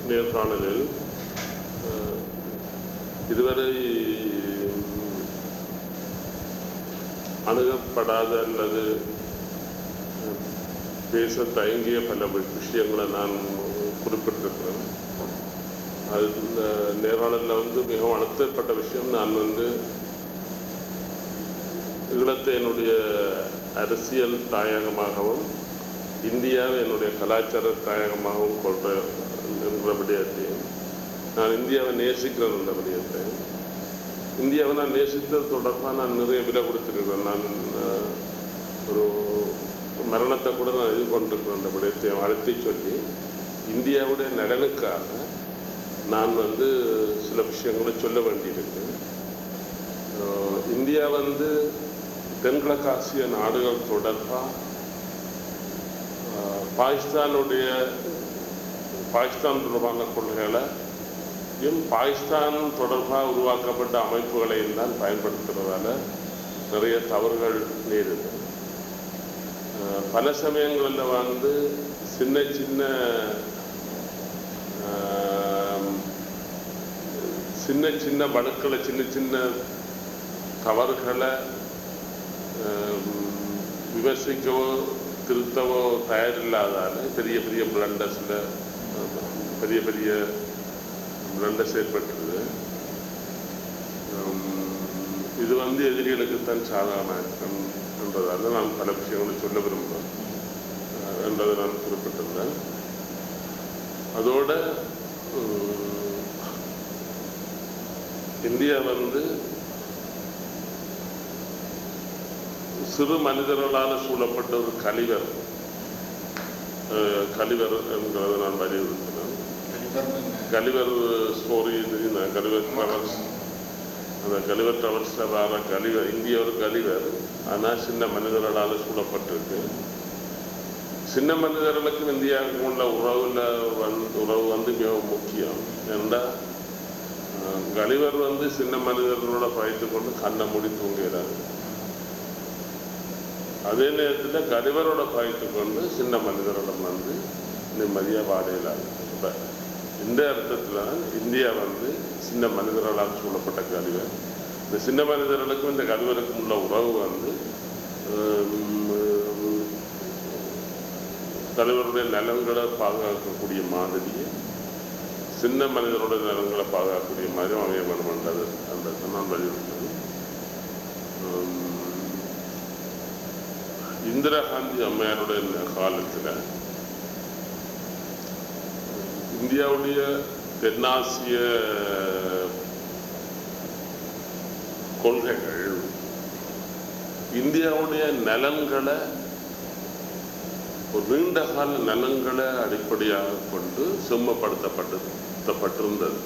நேர்காணலில் அஹ், இதுவரை அணுகப்படாத அல்லது அஹ், பேச தயங்கிய பல விஷயங்களை நான் குறிப்பிட்டிருக்கிறேன் அது இந்த நேர்காணலில் வந்து மிகவும் அழுத்தப்பட்ட விஷயம் நான் வந்து ஈழத்தை என்னுடைய அரசியல் தாயகமாகவும் இந்தியாவை என்னுடைய கலாச்சார தாயகமாகவும் கொள்ற என்ற விடயத்தையும் நான் இந்தியாவை நேசிக்கிறேன் என்ற விடயத்தையும் இந்தியாவை நான் நேசித்தது தொடர்பாக நான் நிறைய விலை கொடுத்துருக்கிறேன் நான் அஹ், ஒரு மரணத்தை கூட நான் எதிர்கொண்டிருக்கிறேன் அந்த விடயத்தை அழுத்தி சொல்லி இந்தியாவுடைய நலனுக்காக நான் வந்து சில விஷயங்களை சொல்ல வேண்டியிருக்கு அஹ், இந்தியா வந்து தென்கிழக்காசிய நாடுகள் தொடர்பாக அஹ், பாகிஸ்தானுடைய பாகிஸ்தான் தொடர்பான கொள்கைகளை யும் பாகிஸ்தான் தொடர்பாக உருவாக்கப்பட்ட அமைப்புகளையும் தான் பயன்படுத்துறதால நிறைய தவறுகள் நேருது அஹ், பல சமயங்களில் வந்து சின்ன சின்ன அஹ், சின்ன சின்ன வடுக்களை சின்ன சின்ன தவறுகளை அஹ், விமர்சிக்கவோ திருத்தவோ தயாரில்லாதால பெரிய பெரிய பிளண்டர்ஸில் பெரிய பெரிய பிளண்டர்ஸ் ஏற்பட்டுருது உம், இது வந்து எதிரிகளுக்குத்தான் சாதகமாக இருக்கும் என்றதால நான் பல விஷயங்களை சொல்ல விரும்புகிறேன் அஹ், என்பதை நான் குறிப்பிட்டிருந்தேன் அதோட உம், இந்தியா வந்து சிறு மனிதர்களால் சூழப்பட்ட ஒரு கலிவர் அஹ், கலிவர் என்கிறத நான் வலியுறுத்தினேன் கலிவர் ஸ்டோரி தெரியும் கலிவர் ட்ராவல்ஸ் அந்த கலிவர் ட்ராவல்ஸில் வர கலிவர் இந்திய ஒரு கலிவர் ஆனால் சின்ன மனிதர்களால் சூழப்பட்டிருக்கு சின்ன மனிதர்களுக்கும் இந்தியாவுக்கும் உள்ள உறவுல வந்து உறவு வந்து மிகவும் முக்கியம் ஏன்னா அஹ், கலிவர் வந்து சின்ன மனிதர்களோட பயத்து கொண்டு கண்ணை மூடி தூங்குகிறார் அதே நேரத்தில் கலிவரோட பயத்து கொண்டு சின்ன மனிதரிடம் வந்து நிம்மதியாக வாடையிலாங்க இப்போ இந்த அர்த்தத்தில் இந்தியா வந்து சின்ன மனிதர்களால் சூழப்பட்ட கலிவர் இந்த சின்ன மனிதர்களுக்கும் இந்த கலிவருக்கும் உள்ள உறவு வந்து ஹம், தலைவருடைய நலன்களை பாதுகாக்கக்கூடிய மாதிரியே சின்ன மனிதரோட நலன்களை பாதுகாக்கக்கூடிய மாதிரி அமைய வேணுமென்றது அந்த நான் வலியுறுத்தது ஹம், இந்திரா காந்தி அம்மையாருடைய காலத்தில் இந்தியாவுடைய தென்னாசிய கொள்கைகள் இந்தியாவுடைய நலன்களை ஒரு நீண்ட கால நலன்களை அடிப்படையாக கொண்டு செம்மப்படுத்தப்பட்டிருந்தது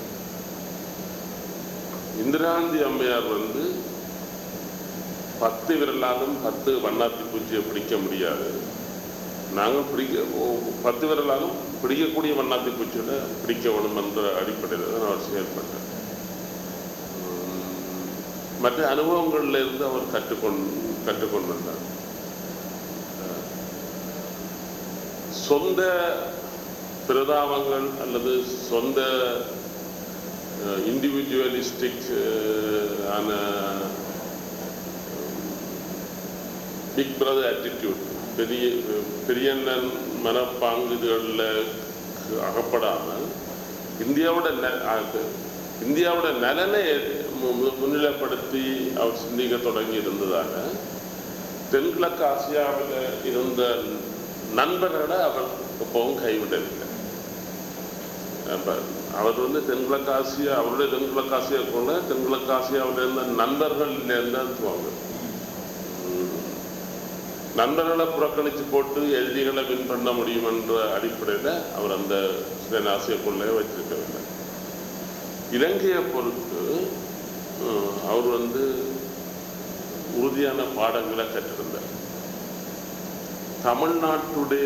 இந்திரா காந்தி அம்மையார் வந்து பத்து விரலாலும் பத்து வண்ணாத்தி பூச்சியை பிடிக்க முடியாது நாங்கள் பிடிக்க ஓ- பத்து விரலாலும் பிடிக்கக்கூடிய வண்ணாத்தி பூச்சியோட பிடிக்க வேணும் என்ற அடிப்படையில் தான் அவர் செயல்பட்டார் உம், மற்ற அனுபவங்கள்ல இருந்து அவர் கற்றுக்கொண்டு கற்றுக்கொண்டு வந்தார் அஹ், சொந்த பிரதாபங்கள் அல்லது சொந்த இண்டிவிஜுவலிஸ்டிக் ஆன பிக் பிரதர் ஆட்டிடியூட் பெரிய பெரியண்ணன் மனப்பாங்குகளில் அகப்படாமல் இந்தியாவோட ந- அது இந்தியாவோட நலனை மு- மு- முன்னிலைப்படுத்தி அவர் சிந்திக்க தொடங்கி இருந்ததால தென்கிழக்கு ஆசியாவில் இருந்த நண்பர்களை அவர் எப்பவும் கைவிடவில்லை அப்ப அவர் வந்து தென்கிழக்கு ஆசியா அவருடைய தென்கிழக்கு ஆசியாக்குள்ள தென்கிழக்கு ஆசியாவில் இருந்த நண்பர்கள் இருந்தாங்க நண்பர்களை புறக்கணித்து போட்டு எதிரிகளை வின் பண்ண முடியும் என்ற அடிப்படையில் அவர் அந்த ஆசிய கொள்ளையை வச்சிருக்கவில்லை இலங்கையை பொறுத்து அஹ், அவர் வந்து உறுதியான பாடங்களை கற்றிருந்தார் தமிழ்நாட்டுடைய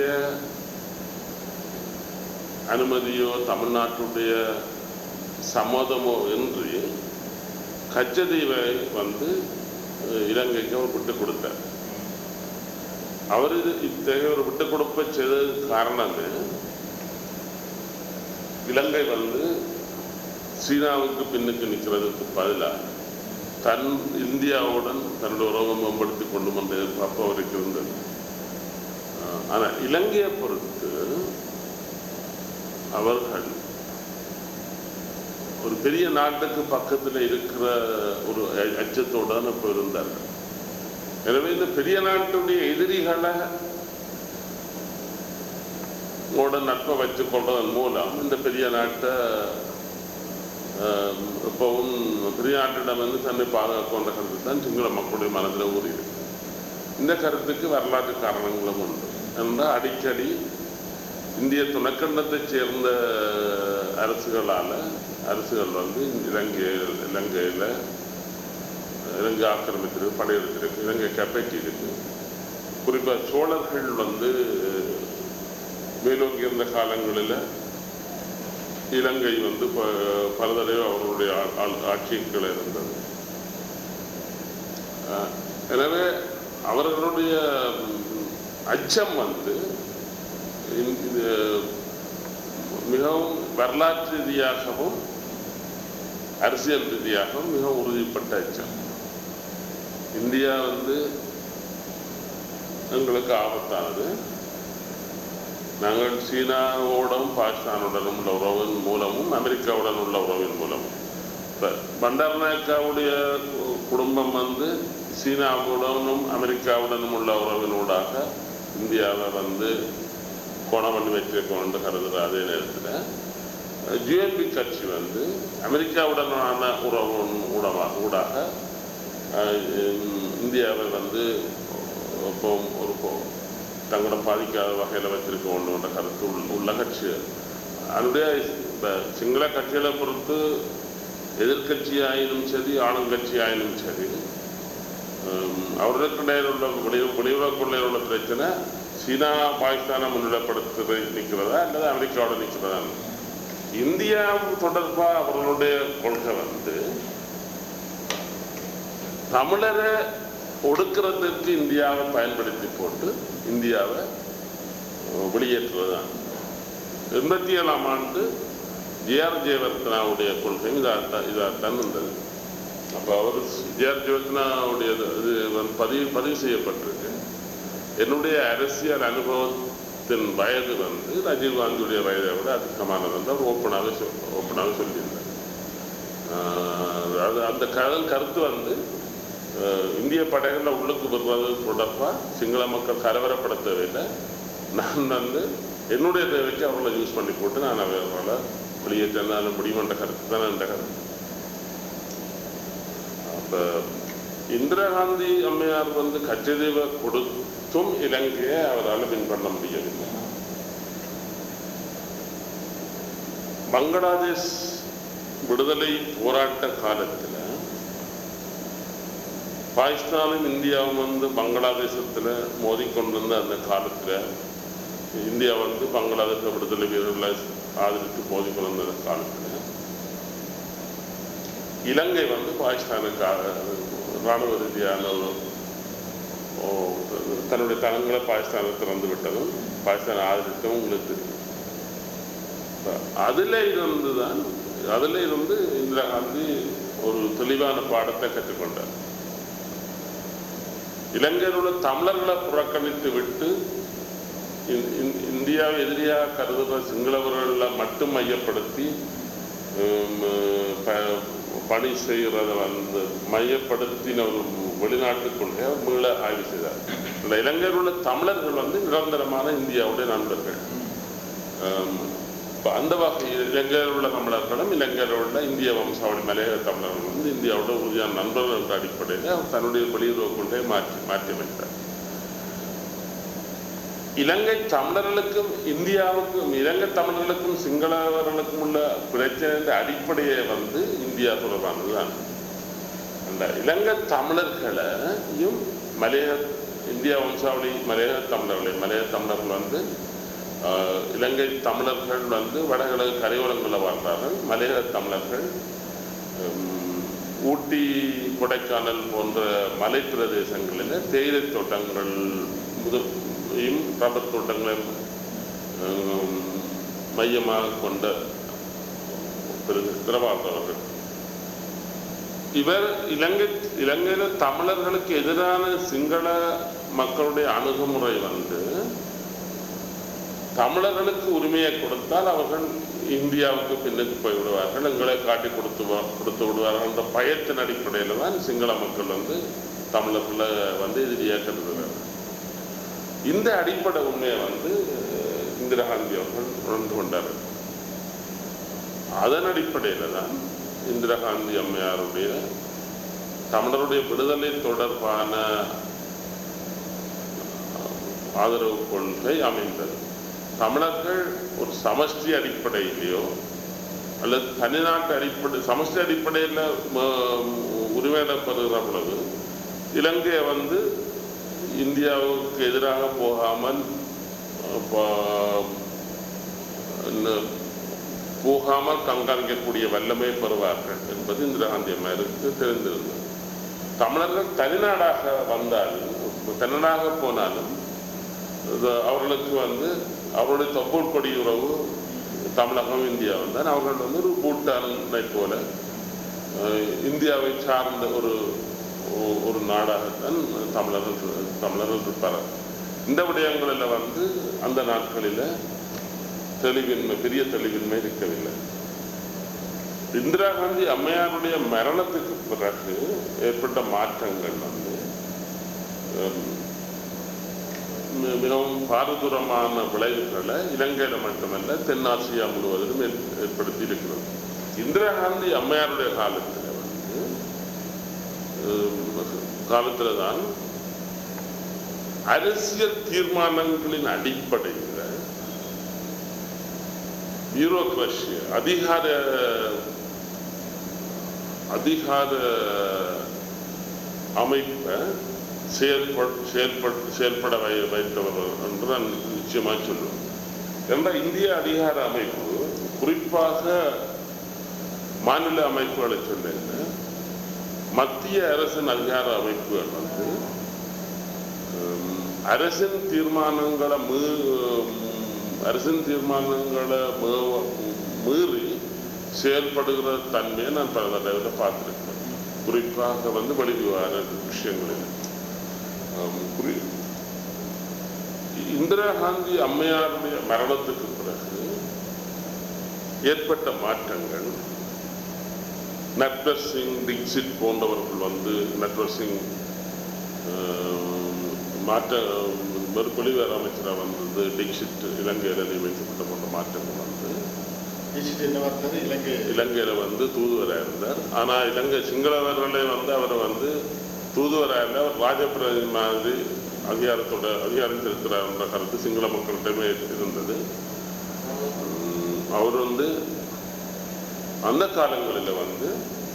அனுமதியோ தமிழ்நாட்டுடைய சம்மதமோ இன்றி கச்சதீவை வந்து அஹ், இலங்கைக்கு அவர் விட்டு கொடுத்தார் அவர் இது இத்தகைய ஒரு விட்டு கொடுப்பை செய்தது காரணமே இலங்கை வந்து சீனாவுக்கு பின்னுக்கு நிற்கிறதுக்கு பதிலாக தன் இந்தியாவுடன் தன்னுடைய உறவை மேம்படுத்தி கொண்டு வந்த எதிர்பார்ப்பு அவருக்கு இருந்தது ஆஹ் ஆனா இலங்கையை பொறுத்து அவர்கள் ஒரு பெரிய நாட்டுக்கு பக்கத்தில் இருக்கிற ஒரு அ- அச்சத்தோட தான் இப்போ இருந்தார்கள் எனவே இந்த பெரிய நாட்டுடைய எதிரிகளை உங்களோட நட்பை வச்சுக் கொள்வதன் மூலம் இந்த பெரிய நாட்டை ஆஹ், எப்பவும் பெரிய நாட்டிடம் வந்து தன்னை பாதுகாக்கின்ற கருத்து தான் சிங்கள மக்களுடைய மனதில் ஊறி இருக்கு இந்த கருத்துக்கு வரலாற்று காரணங்களும் உண்டு என்றால் அடிக்கடி இந்திய துணைக்கண்டத்தைச் சேர்ந்த அரசுகளால் அரசுகள் வந்து இலங்கை இலங்கையில் இலங்கை ஆக்கிரமித்திருக்கு படையெடுத்திருக்கு இலங்கை கைப்பற்றி இருக்கு குறிப்பாக சோழர்கள் வந்து மேலோங்கி இருந்த காலங்களில் இலங்கை வந்து ப- பல தடவை அவர்களுடைய ஆ- ஆள்- ஆட்சியின் கீழே இருந்தது அஹ், எனவே அவர்களுடைய ம், அச்சம் வந்து இந்த- இது மிகவும் வரலாற்று ரீதியாகவும் அரசியல் ரீதியாகவும் மிகவும் உறுதிப்பட்ட அச்சம் இந்தியா வந்து எங்களுக்கு ஆபத்தானது நாங்கள் சீனாவோடும் பாகிஸ்தானுடனும் உள்ள உறவின் மூலமும் அமெரிக்காவுடன் உள்ள உறவின் மூலமும் இப்போ பண்டாரநாயக்காவுடைய கு- குடும்பம் வந்து சீனாவுடனும் அமெரிக்காவுடனும் உள்ள உறவினூடாக இந்தியாவை வந்து கோணம் பண்ணி வச்சிருக்கோம் என்று கருதுகிற அதே நேரத்தில் ஜிஎன்பி கட்சி வந்து அமெரிக்காவுடனான உறவு ஊடமாக ஊடாக அஹ், உம், இந்தியாவை வந்து இப்போ ஒரு பொ- தங்களோட பாதிக்காத வகையில் வச்சிருக்க ஒன்றுன்ற கருத்து உள்ள- உள்ள கட்சி அதனுடைய இப்போ சிங்கள கட்சிகளை பொறுத்து எதிர்க்கட்சி ஆயினும் சரி ஆளுங்கட்சி ஆயினும் சரி உம், அவர்களுக்கிடையில் உள்ள வெளி வெளியுறவுக்குள்ளே உள்ள பிரச்சனை சீனா பாகிஸ்தானை முன்னிலைப்படுத்த நிற்கிறதா அல்லது அமெரிக்காவோட நிற்கிறதா இந்தியா தொடர்பாக அவர்களுடைய கொள்கை வந்து தமிழரை ஒடுக்கிறதுக்கு இந்தியாவை பயன்படுத்தி போட்டு இந்தியாவை அஹ், வெளியேற்றுவதுதான் எண்பத்தி ஏழாம் ஆண்டு ஜேஆர் ஜெயவர்த்தனாவுடைய கொள்கையும் இதாகத்தான் இதாகத்தான் இருந்தது அப்போ அவர் ஜேஆர் ஜெயவர்த்தனாவுடைய இது இது வந்து பதிவு பதிவு செய்யப்பட்டிருக்கு என்னுடைய அரசியல் அனுபவத்தின் வயது வந்து ராஜீவ்காந்தியுடைய வயதை விட அதிகமானது வந்து அவர் ஓப்பனாக சொல் ஓப்பனாக சொல்லியிருந்தார் ஆஹ் அது அந்த கதல் கருத்து வந்து ஆஹ் இந்திய படைகளில் உள்ளுக்கு வருவது தொடர்பாக சிங்கள மக்கள் கலவரப்பட தேவையில்லை நான் வந்து என்னுடைய தேவைக்கு அவர்களை யூஸ் பண்ணி போட்டு நான் அவர்களை வெளியேற்ற முடியுமென்ற கருத்து தான் என்ற கருத்து அப்போ இந்திரா காந்தி அம்மையார் வந்து கச்சதீவை கொடுத்தும் இலங்கையை அவரால் வின் பண்ண முடியவில்லை பங்களாதேஷ் விடுதலை போராட்ட காலத்தில் பாகிஸ்தானும் இந்தியாவும் வந்து பங்களாதேசத்தில் மோதிக்கொண்டிருந்த அந்த காலத்தில் இந்தியா வந்து பங்களாதேச விடுதலை வீரர்களை ஆதரித்து மோதிக்கொண்டிருந்த காலத்தில் இலங்கை வந்து பாகிஸ்தானுக்காக ராணுவ ரீதியான ஒரு ஓ, தன்னுடைய தளங்களை பாகிஸ்தானுக்கு திறந்து விட்டதும் பாகிஸ்தான் ஆதரித்ததும் உங்களுக்கு தெரியும் இப்ப அதுல இருந்து தான் அதுல இருந்து இந்திரா காந்தி ஒரு தெளிவான பாடத்தை கற்றுக்கொண்டார் இலங்கையில் உள்ள தமிழர்களை புறக்கணித்து விட்டு இந்- இந்- இந்தியாவை எதிரியாக கருதுகிற சிங்களவர்களை மட்டும் மையப்படுத்தி ஹம், ப- பணி செய்கிறத வந்து மையப்படுத்தின ஒரு வெளிநாட்டு கொள்கையை அவர் மீள ஆய்வு செய்தார் இந்த இலங்கையில் உள்ள தமிழர்கள் வந்து நிரந்தரமான இந்தியாவுடைய நண்பர்கள் ஹம், இப்ப அந்த வகையில் இலங்கையில் உள்ள தமிழர்களும் இலங்கையில் உள்ள இந்திய வம்சாவளி மலையக தமிழர்கள் வந்து இந்தியாவோட உறுதியான நண்பர்கள் என்ற அடிப்படையில் அவர் தன்னுடைய வெளியுறவு கொள்கையை மாற்றி மாற்றி அமைத்தார் இலங்கை தமிழர்களுக்கும் இந்தியாவுக்கும் இலங்கை தமிழர்களுக்கும் சிங்களவர்களுக்கும் உள்ள பிரச்சனை அடிப்படையை வந்து இந்தியா தொடர்பானது தான் அந்த இலங்கை தமிழர்களையும் மலையக இந்தியா வம்சாவளி மலையக தமிழர்களை மலையக தமிழர்கள் வந்து ஆஹ், இலங்கை தமிழர்கள் வந்து வடகிழக்கு கரையோரங்களில் வாழ்ந்தார்கள் மலையக தமிழர்கள் உம், ஊட்டி கொடைக்கானல் போன்ற மலை பிரதேசங்களில் தேயிலை தோட்டங்கள் முதலையும் ரப்பர் தோட்டங்களையும் உம், மையமாக கொண்ட பிரபாத் அவர்கள் இவர் இலங்கை இலங்கையில தமிழர்களுக்கு எதிரான சிங்கள மக்களுடைய அணுகுமுறை வந்து தமிழர்களுக்கு உரிமையை கொடுத்தால் அவர்கள் இந்தியாவுக்கு பின்னுக்கு போய்விடுவார்கள் எங்களை காட்டி கொடுத்து வா- கொடுத்து விடுவார்கள் என்ற பயத்தின் அடிப்படையில் தான் சிங்கள மக்கள் வந்து தமிழர்களை வந்து எதிரியாக கருதுகிறார்கள் இந்த அடிப்படை உண்மையை வந்து அஹ், இந்திரா காந்தி அவர்கள் உணர்ந்து கொண்டார்கள் அதன் அடிப்படையில் தான் இந்திரா காந்தி அம்மையாருடைய தமிழருடைய விடுதலை தொடர்பான ஆதரவு கொள்கை அமைந்தது தமிழர்கள் ஒரு சமஷ்டி அடிப்படையிலேயோ அல்லது தனிநாட்டு அடிப்படை சமஷ்டி அடிப்படையில் உரிமையிடப்படுகிற பொழுது இலங்கையை வந்து இந்தியாவுக்கு எதிராக போகாமல் அஹ், ப- இன்னும் போகாமல் கண்காணிக்கக்கூடிய வல்லமை பெறுவார்கள் என்பது இந்திரா காந்தி அம்மையாருக்கு தெரிந்திருந்தது தமிழர்கள் தனிநாடாக வந்தாலும் தனிநாடாக போனாலும் இது அவர்களுக்கு வந்து அவருடைய தொப்புள் கொடி உறவு தமிழகம் இந்தியா வந்தால் அவர்கள் வந்து ஒரு பூட்டானை போல அஹ், இந்தியாவை சார்ந்த ஒரு ஒ- ஒரு நாடாகத்தான் தமிழர்கள் தமிழர்கள் இருப்பார்கள் இந்த விடயங்களில் வந்து அந்த நாட்களில் தெளிவின்மை பெரிய தெளிவின்மை இருக்கவில்லை இந்திரா காந்தி அம்மையாருடைய மரணத்துக்கு பிறகு ஏற்பட்ட மாற்றங்கள் வந்து ஹம், மி- மிகவும் பாரதூரமான விளைவுகளை இலங்கையில மட்டுமல்ல தென்னாசியா முழுவதிலும் ஏற்- ஏற்படுத்தி இருக்கிறது இந்திரா காந்தி அம்மையாருடைய காலத்தில் வந்து ஹம், காலத்துல தான் அரசியல் தீர்மானங்களின் அடிப்படையில் பியூரோக்ரஸி அதிகார அதிகார அமைப்பை செயல்பட செயல்பட செயல்பட வை வைத்தவர் என்று நான் நிச்சயமாக சொல்லுவேன் என்ற இந்திய அதிகார அமைப்பு குறிப்பாக மாநில அமைப்புகளை சொல்ல மத்திய அரசின் அதிகார அமைப்புகள் வந்து ஹம், அரசின் தீர்மானங்களை மீ அரசின் தீர்மானங்களை மீ- மீறி செயல்படுகிற தன்மையை நான் பல தடவை பார்த்திருக்கிறேன் குறிப்பாக வந்து வெளிவிவகார விஷயங்களில் ஹம், குறி இந்திரா காந்தி அம்மையாருடைய மரணத்துக்கு பிறகு ஏற்பட்ட மாற்றங்கள் நட்வர் சிங் தீக்ஷித் போன்றவர்கள் வந்து நட்வர் சிங் ஆஹ், மாற்ற ஒரு வெளிவேறு அமைச்சராக வந்தது தீக்ஷித் இலங்கையில் நியமிக்கப்பட்ட போன்ற மாற்றங்கள் வந்து பேசிட்டு என்ன வந்தது இலங்கை இலங்கையில் வந்து தூதுவராக இருந்தார் ஆனால் இலங்கை சிங்களவர்களே வந்து அவரை வந்து தூதுவராக இல்லை அவர் ராஜபிரதி மாதிரி அதிகாரத்தோட அதிகாரம் செலுத்துகிறார் என்ற கருத்து சிங்கள மக்கள்கிட்டமே இருந்தது உம், அவர் வந்து அந்த காலங்களில் வந்து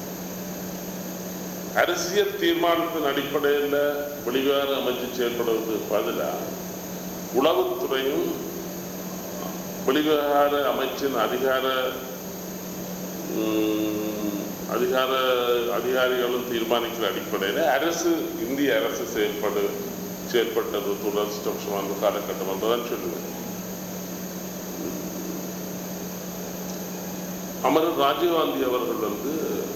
அரசியல் தீர்மானத்தின் அடிப்படையில் வெளிவார அமைச்சு செயல்படுவதற்கு பதிலாக உளவுத்துறையும் வெளிவிவகார அமைச்சின் அதிகார உம், அதிகார அதிகாரிகளும் தீர்மானிக்கிற அடிப்படையில் அரசு இந்திய அரசு செயல்படு செயல்பட்டது துரதிருஷ்டவசமான காலகட்டம் என்றுதான் சொல்லுவேன் அமரர் ராஜீவ்காந்தி அவர்கள் வந்து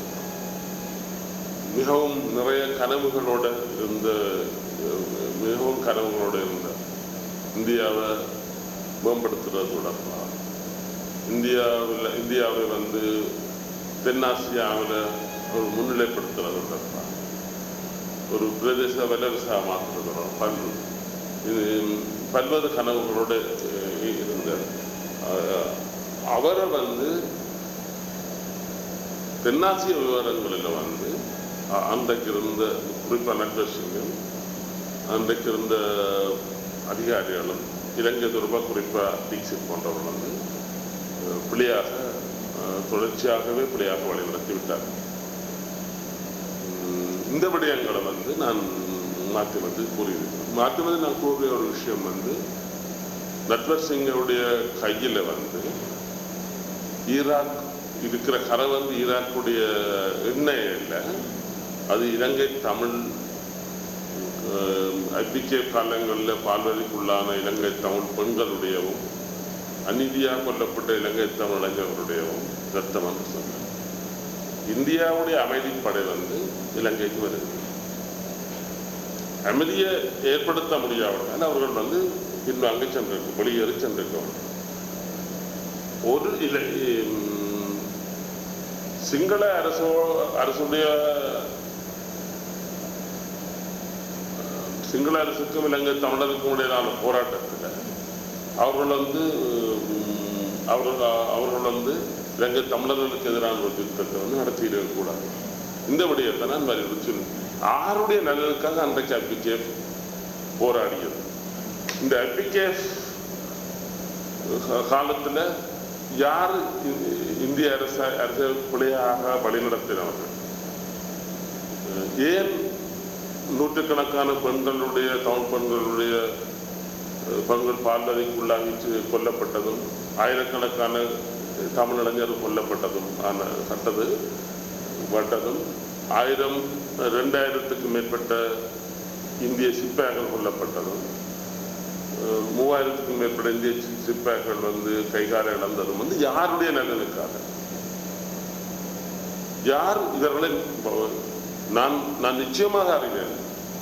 மிகவும் நிறைய கனவுகளோட இருந்த மிகவும் கனவுகளோட இருந்தார் இந்தியாவை மேம்படுத்துறது தொடர்பாக இந்தியாவில் இந்தியாவை வந்து தென்னாசியாவில் ஒரு முன்னிலைப்படுத்துறது தொடர்பாக ஒரு பிரதேச வல்லரசாக மாற்றுறது பல்வேறு இது பல்வேறு கனவுகளோடு அஹ், இருந்தார் அஹ், அவரை வந்து தென்னாசிய விவரங்களில் வந்து அ- அன்றைக்கு இருந்த குறிப்பாக நட்வசிங்கும் அன்றைக்கு இருந்த அதிகாரிகளும் இலங்கை தொடர்பாக குறிப்பாக தீக்ஷித் போன்றவர்கள் வந்து அஹ், பிழையாக அஹ், தொடர்ச்சியாகவே பிழையாக வழிநடத்தி விட்டார் உம், இந்த விடயங்களை வந்து நான் மாற்றி வந்து கூறியிருக்கிறேன் மாற்றி வந்து நான் கூறிய ஒரு விஷயம் வந்து நட்வர் சிங்கவுடைய கையில் வந்து ஈராக் இருக்கிற கரை வந்து ஈராக்குடைய எண்ணெய் இல்லை அது இலங்கை தமிழ் ஐபிகே காலங்களில் பால்வழிக்குள்ளான இலங்கை தமிழ் பெண்களுடையவும் அநீதியாக கொல்லப்பட்ட இலங்கை தமிழஞ்சவருடையவும் ரத்தம் என்று சொன்னார் இந்தியாவுடைய அமைதிப்படை வந்து இலங்கைக்கு வருது அமைதியை ஏற்படுத்த முடியாவிட்டால் அவர்கள் வந்து பின்வாங்கி சென்றிருக்க வெளியேறி சென்றிருக்க வேண்டும் ஒரு இலை ம், சிங்கள அரசோ அரசுடைய சிங்கள அரசுக்கும் இலங்கை தமிழருக்கும் இடையிலான போராட்டத்தில் அவர்கள் வந்து ம், அவர்கள் அவர்கள் வந்து இலங்கை தமிழர்களுக்கு எதிரான ஒரு யுத்தத்தை வந்து நடத்திடக்கூடாது இந்த விடயத்தை நான் வலியுறுத்தி ஆருடைய நலனுக்காக அன்றைக்கு அபிகேஃப் போராடியது இந்த அபிகேஃப் காலத்தில் யார் இ- இந்திய அரச அரச பிழையாக வழிநடத்தினவர்கள் அஹ் ஏன் நூற்றுக்கணக்கான பெண்களுடைய தமிழ் பெண்களுடைய அஹ், பெண்கள் பால்வதைக்குள்ளாகி சி- கொல்லப்பட்டதும் ஆயிரக்கணக்கான தமிழ் இளைஞர்கள் கொல்லப்பட்டதும் ஆன கட்டது பட்டதும் ஆயிரம் ரெண்டாயிரத்துக்கு மேற்பட்ட இந்திய சிப்பாய்கள் கொல்லப்பட்டதும் அஹ், மூவாயிரத்துக்கும் மேற்பட்ட இந்திய சி- சிப்பாய்கள் வந்து கைகால இழந்ததும் வந்து யாருடைய நலனுக்காக யார் இவர்களை ப- நான் நான் நிச்சயமாக அறிவேன்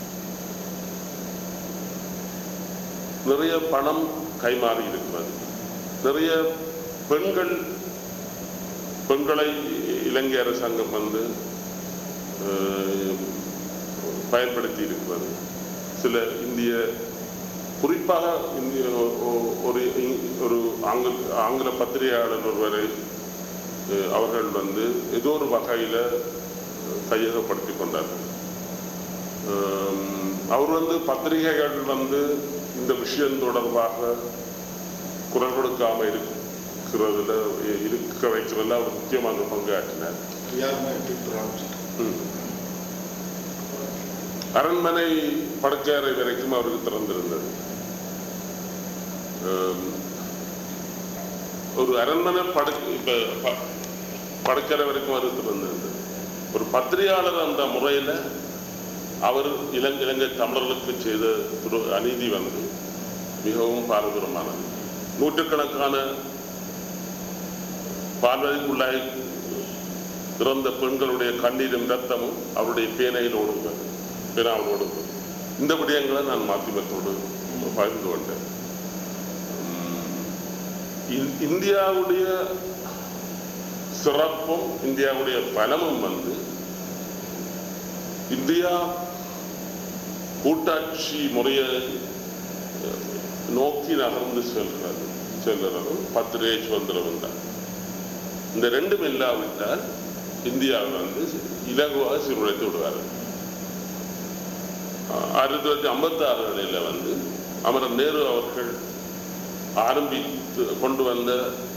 நிறைய பணம் கைமாறி இருக்கிறது நிறைய பெண்கள் பெண்களை இலங்கை அரசாங்கம் வந்து அஹ், பயன்படுத்தி இருக்கிறது சில இந்திய குறிப்பாக இந்திய ஒ- ஒ- ஒரு இ- ஒரு ஆங்கில ஆங்கில பத்திரிகையாளர் ஒருவரை அஹ், அவர்கள் வந்து ஏதோ ஒரு வகையில் கையகப்படுத்தி கொண்டார்கள் அஹ், அவர் வந்து பத்திரிகைகள் வந்து இந்த விஷயம் தொடர்பாக குரல் கொடுக்காம இருக்கிறதுல இருக்க வைக்கிறதுல அவர் முக்கியமான பங்கு ஆற்றினார் யாருமே கேட்கிறாங்க ம். அரண்மனை படுக்கையறை வரைக்கும் அவருக்கு திறந்திருந்தது அம், ஒரு அரண்மனை படுக்கை இப்ப ப- படுக்கறை வரைக்கும் அவருக்கு திறந்திருந்தது ஒரு பத்திரிகையாளர் அந்த முறையில் அவர் இலங்கை இலங்கை தமிழர்களுக்கு செய்த துரு- அநீதி வந்து மிகவும் பாரதூரமானது நூற்றுக்கணக்கான பார்வைக்குள்ளாய் இறந்த பெண்களுடைய கண்ணீரும் ரத்தமும் அவருடைய பேனையில் ஓடுகிறது பேனாவில் ஓடுகிறது இந்த விடயங்களை நான் மாத்திமத்தோடு பகிர்ந்து கொண்டேன் உம், இந்- இந்தியாவுடைய சிறப்பும் இந்தியாவுடைய பலமும் வந்து இந்தியா கூட்டாட்சி முறையை அஹ், நோக்கி நகர்ந்து செல்கிறது செல்கிறதும் பத்திரிகை சுதந்திரம் தான் இந்த ரெண்டும் இல்லாவிட்டால் இந்தியாவை வந்து இலகுவாக சீர்குலைத்து விடுவார்கள் ஆஹ் ஆயிரத்தி தொள்ளாயிரத்தி ஐம்பத்தி ஆறுகளில் வந்து அமரர் நேரு அவர்கள் ஆரம்பித்து கொண்டு வந்த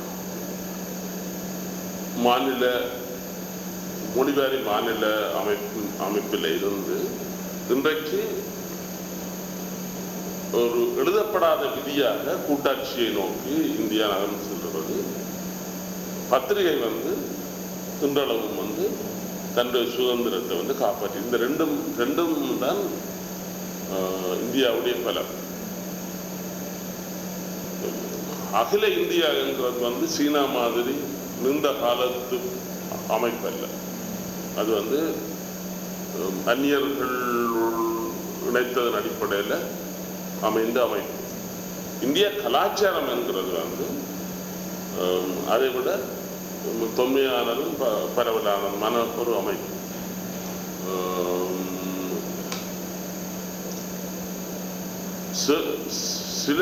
மாநில மொழிவாரி மாநில அமைப்பு அமைப்பில் இருந்து இன்றைக்கு ஒரு எழுதப்படாத விதியாக கூட்டாட்சியை நோக்கி இந்தியா நகர்ந்து செல்கிறது பத்திரிகை வந்து இன்றளவும் வந்து தன்னுடைய சுதந்திரத்தை வந்து காப்பாற்றி இந்த ரெண்டும் ரெண்டும் தான் ஆஹ், இந்தியாவுடைய பலம் அகில இந்தியா என்கிறது வந்து சீனா மாதிரி நீண்ட காலத்து அமைப்பல்ல அது வந்து ஹம், அந்நியர்கள் இணைத்ததன் அடிப்படையில் அமைந்த அமைப்பு இந்திய கலாச்சாரம் என்கிறது வந்து ஹம், அதை விட ஹம், தொன்மையானதும் ப- பரவலானதுமான ஒரு அமைப்பு ஹம், சி- சில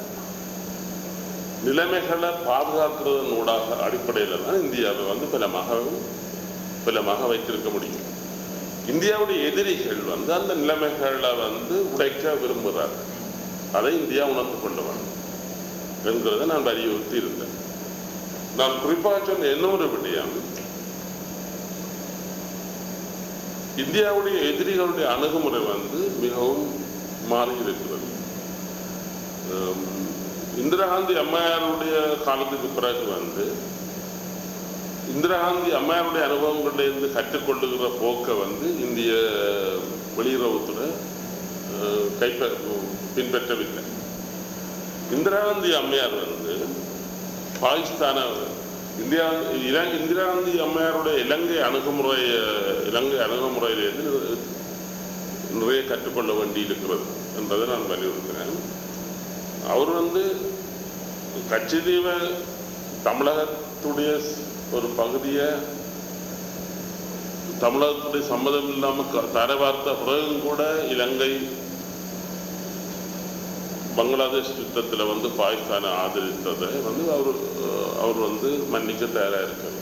நிலைமைகளை பாதுகாக்கிறதன் ஊடாக அடிப்படையில் தான் இந்தியாவை வந்து பலமாக பலமாக வைத்திருக்க முடியும் இந்தியாவுடைய எதிரிகள் வந்து அந்த நிலைமைகளை வந்து உடைக்க விரும்புகிறார்கள் அதை இந்தியா உணர்ந்து கொள்ள வேண்டும் என்கிறதை நான் வலியுறுத்தி இருந்தேன் நான் குறிப்பாக சொன்ன இன்னொரு விடயம் இந்தியாவுடைய எதிரிகளுடைய அணுகுமுறை வந்து மிகவும் மாறி இருக்கிறது ஹம், இந்திரா காந்தி அம்மையாருடைய காலத்துக்கு பிறகு வந்து இந்திரா காந்தி அம்மையாருடைய அனுபவங்களிலிருந்து கற்றுக்கொள்ளுகிற போக்கை வந்து இந்திய வெளியுறவுத்துறை அஹ், கைப்ப பின்பற்றவில்லை இந்திரா காந்தி அம்மையார் வந்து பாகிஸ்தான இந்தியா இல- இந்திரா காந்தி அம்மையாருடைய இலங்கை அணுகுமுறை இலங்கை அணுகுமுறையிலிருந்து நிறைய கற்றுக்கொள்ள வேண்டி இருக்கிறது என்பதை நான் வலியுறுத்தினேன் அவர் வந்து கட்சிதீவ தமிழகத்துடைய ஒரு பகுதியை தமிழகத்துடைய சம்மதம் இல்லாமல் க- தர வார்த்த பிறகும் கூட இலங்கை பங்களாதேஷ் யுத்தத்தில் வந்து பாகிஸ்தானை ஆதரித்ததை வந்து அவர் அஹ், அவர் வந்து மன்னிக்க தயாராக இருக்கவில்லை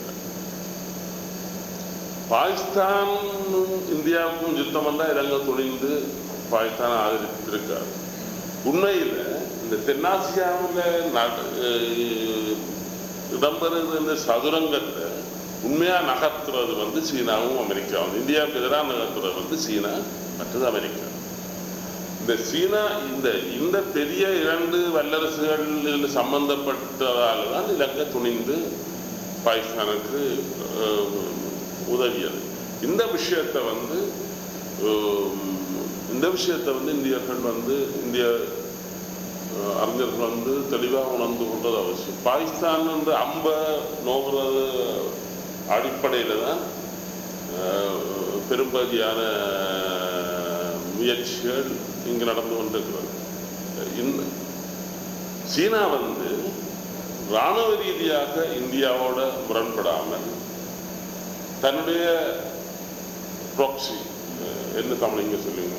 பாகிஸ்தான் இந்தியாவுக்கும் யுத்தம் வந்தால் இலங்கை துணிந்து பாகிஸ்தானை ஆதரித்திருக்காரு உண்மையில் இந்த தென்னாசியாவில் நட- அஹ், இடம்பெறுகிற இந்த சதுரங்கத்தை உண்மையா நகர்த்துறது வந்து சீனாவும் அமெரிக்காவும் இந்தியாவுக்கு எதிராக நகர்த்துறது வந்து சீனா மற்றது அமெரிக்கா இந்த சீனா இந்த இந்த பெரிய இரண்டு வல்லரசுகள் சம்பந்தப்பட்டதால தான் இலங்கை துணிந்து பாகிஸ்தானுக்கு அஹ், உதவியது இந்த விஷயத்தை வந்து அஹ், இந்த விஷயத்தை வந்து இந்தியர்கள் வந்து இந்திய அஹ், அறிஞர்கள் வந்து தெளிவாக உணர்ந்து கொண்டது அவசியம் பாகிஸ்தான் வந்து அம்ப நோகிறது அடிப்படையில் தான் அஹ், பெரும்பகுதியான முயற்சிகள் இங்கு நடந்து கொண்டிருக்கிறது இந்த சீனா வந்து இராணுவ ரீதியாக இந்தியாவோட முரண்படாமல் தன்னுடைய ப்ராக்சி என்ன தமிழ் இங்க சொல்லுங்க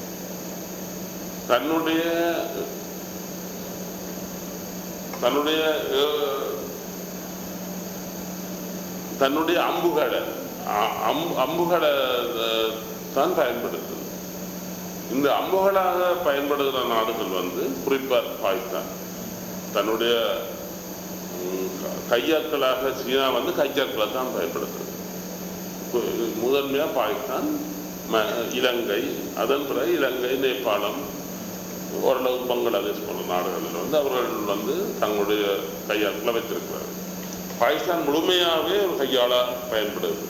தன்னுடைய தன்னுடைய அஹ், தன்னுடைய அம்புகளை அ- அம்- அம்புகளை அஹ், தான் பயன்படுத்துது இந்த அம்புகளாக பயன்படுகிற நாடுகள் வந்து குறிப்பாக பாகிஸ்தான் தன்னுடைய ம், க- கையாட்களாக சீனா வந்து கையாட்களை தான் பயன்படுத்துது இப்போ முதன்மையாக பாகிஸ்தான் ம- இலங்கை அதன் பிறகு இலங்கை நேபாளம் ஓரளவு பங்களாதேஷ் போன்ற நாடுகளில் வந்து அவர்கள் வந்து தங்களுடைய கையாட்களை வைத்திருக்கிறார்கள் பாகிஸ்தான் முழுமையாகவே ஒரு கையாள பயன்படுது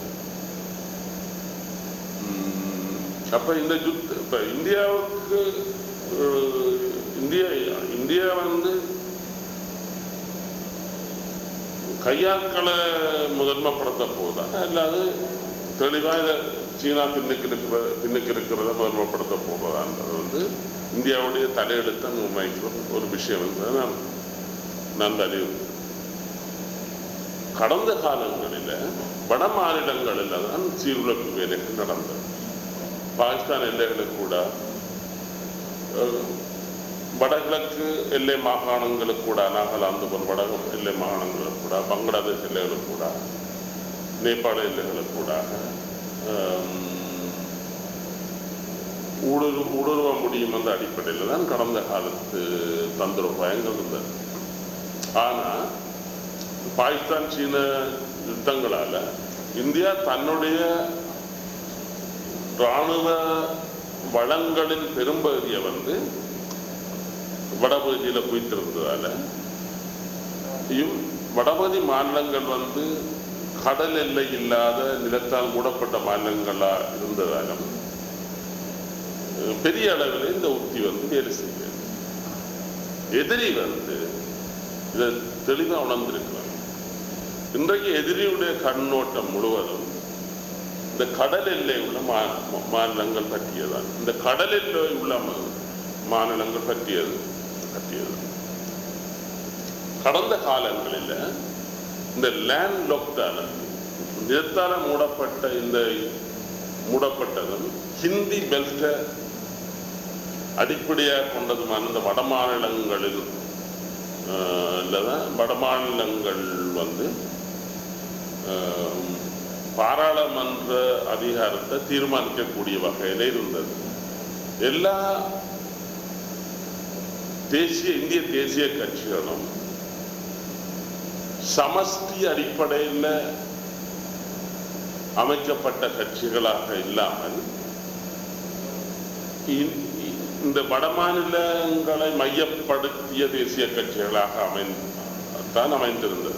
உம், அப்ப இந்த யுத்த இப்ப இந்தியாவுக்கு அஹ், இந்தியா இந்தியா வந்து கையாட்களை முதன்மைப்படுத்த போதா அல்லாது தெளிவாக இதை சீனா பின்னுக்கு இருக்கிற பின்னுக்கு இருக்கிறத முதன்மைப்படுத்த போகிறதான்றது வந்து இந்தியாவுடைய தலையெழுத்தை நிர்ணயிக்கிற ஒரு விஷயம் என்பதை நான் நான் வலியுறுத்தேன் கடந்த காலங்களில் வட மாநிலங்களில் தான் சீர்குலைப்பு வேலைகள் நடந்தது பாகிஸ்தான் எல்லைகளுக்கு கூட அஹ், வடகிழக்கு எல்லை மாகாணங்களுக்கு கூட நாகாலாந்து போன்ற வட எல்லை மாகாணங்களுக்கு கூட பங்களாதேஷ் எல்லைகளுக்கு கூட நேபாள எல்லைகளுக்கு கூட ஊடுரு ஊடுருவ முடியும் என்ற அடிப்படையில் தான் கடந்த காலத்து தந்திரோபாயங்கள் இருந்தது ஆனால் பாகிஸ்தான் சீன யுத்தங்களால இந்தியா தன்னுடைய இராணுவ வளங்களின் பெரும்பகுதியை வந்து வடபகுதியில் குவித்திருந்ததால இவ் வடபகுதி மாநிலங்கள் வந்து கடல் எல்லை இல்லாத நிலத்தால் மூடப்பட்ட மாநிலங்களா இருந்ததாலும் அஹ், பெரிய அளவில் இந்த உத்தி வந்து வேலை செய்கிறது எதிரி வந்து இதை தெளிவாக உணர்ந்திருக்கிறார் இன்றைக்கு எதிரியுடைய கண்ணோட்டம் முழுவதும் இந்த கடல் எல்லை உள்ள மா- மா- மாநிலங்கள் பற்றியதான் இந்த கடல் எல்லை உள்ள மா- மாநிலங்கள் பற்றியது பற்றியது கடந்த காலங்களில் இந்த லேண்ட் லாக்டான நிலத்தால மூடப்பட்ட இந்த மூடப்பட்டதும் ஹிந்தி பெல்ட்டை அடிப்படையாக கொண்டதுமான இந்த வட மாநிலங்களில் ஆஹ், இல்லதான் வட மாநிலங்கள் வந்து ஆஹ், பாராளுமன்ற அதிகாரத்தை தீர்மானிக்கக்கூடிய வகையில் இருந்தது எல்லா தேசிய இந்திய தேசிய கட்சிகளும் சமஷ்டி அடிப்படையில் அமைக்கப்பட்ட கட்சிகளாக இல்லாமல் இ- இ- இந்த வடமாநிலங்களை மையப்படுத்திய தேசிய கட்சிகளாக அமைந்து தான் அமைந்திருந்தது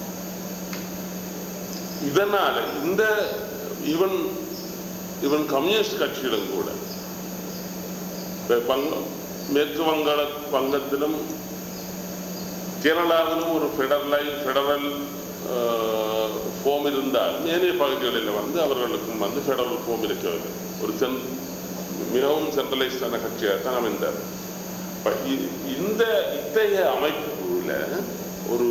இதனால இந்த இவன் இவன் கம்யூனிஸ்ட் கட்சிகளும் கூட இப்ப வங்க மேற்கு வங்காள வங்கத்திலும் கேரளாவிலும் ஒரு ஃபெடரலை ஃபெடரல் ஃபோம் இருந்தால் ஏனைய பகுதிகளில் வந்து அவர்களுக்கும் வந்து ஃபெடரல் ஃபோம் இருக்கவில்லை ஒரு சென் மிகவும் சென்ட்ரலைஸ்டான கட்சியாக தான் அமைந்தார் இப்ப இ- இந்த இத்தகைய அமைப்புல ஒரு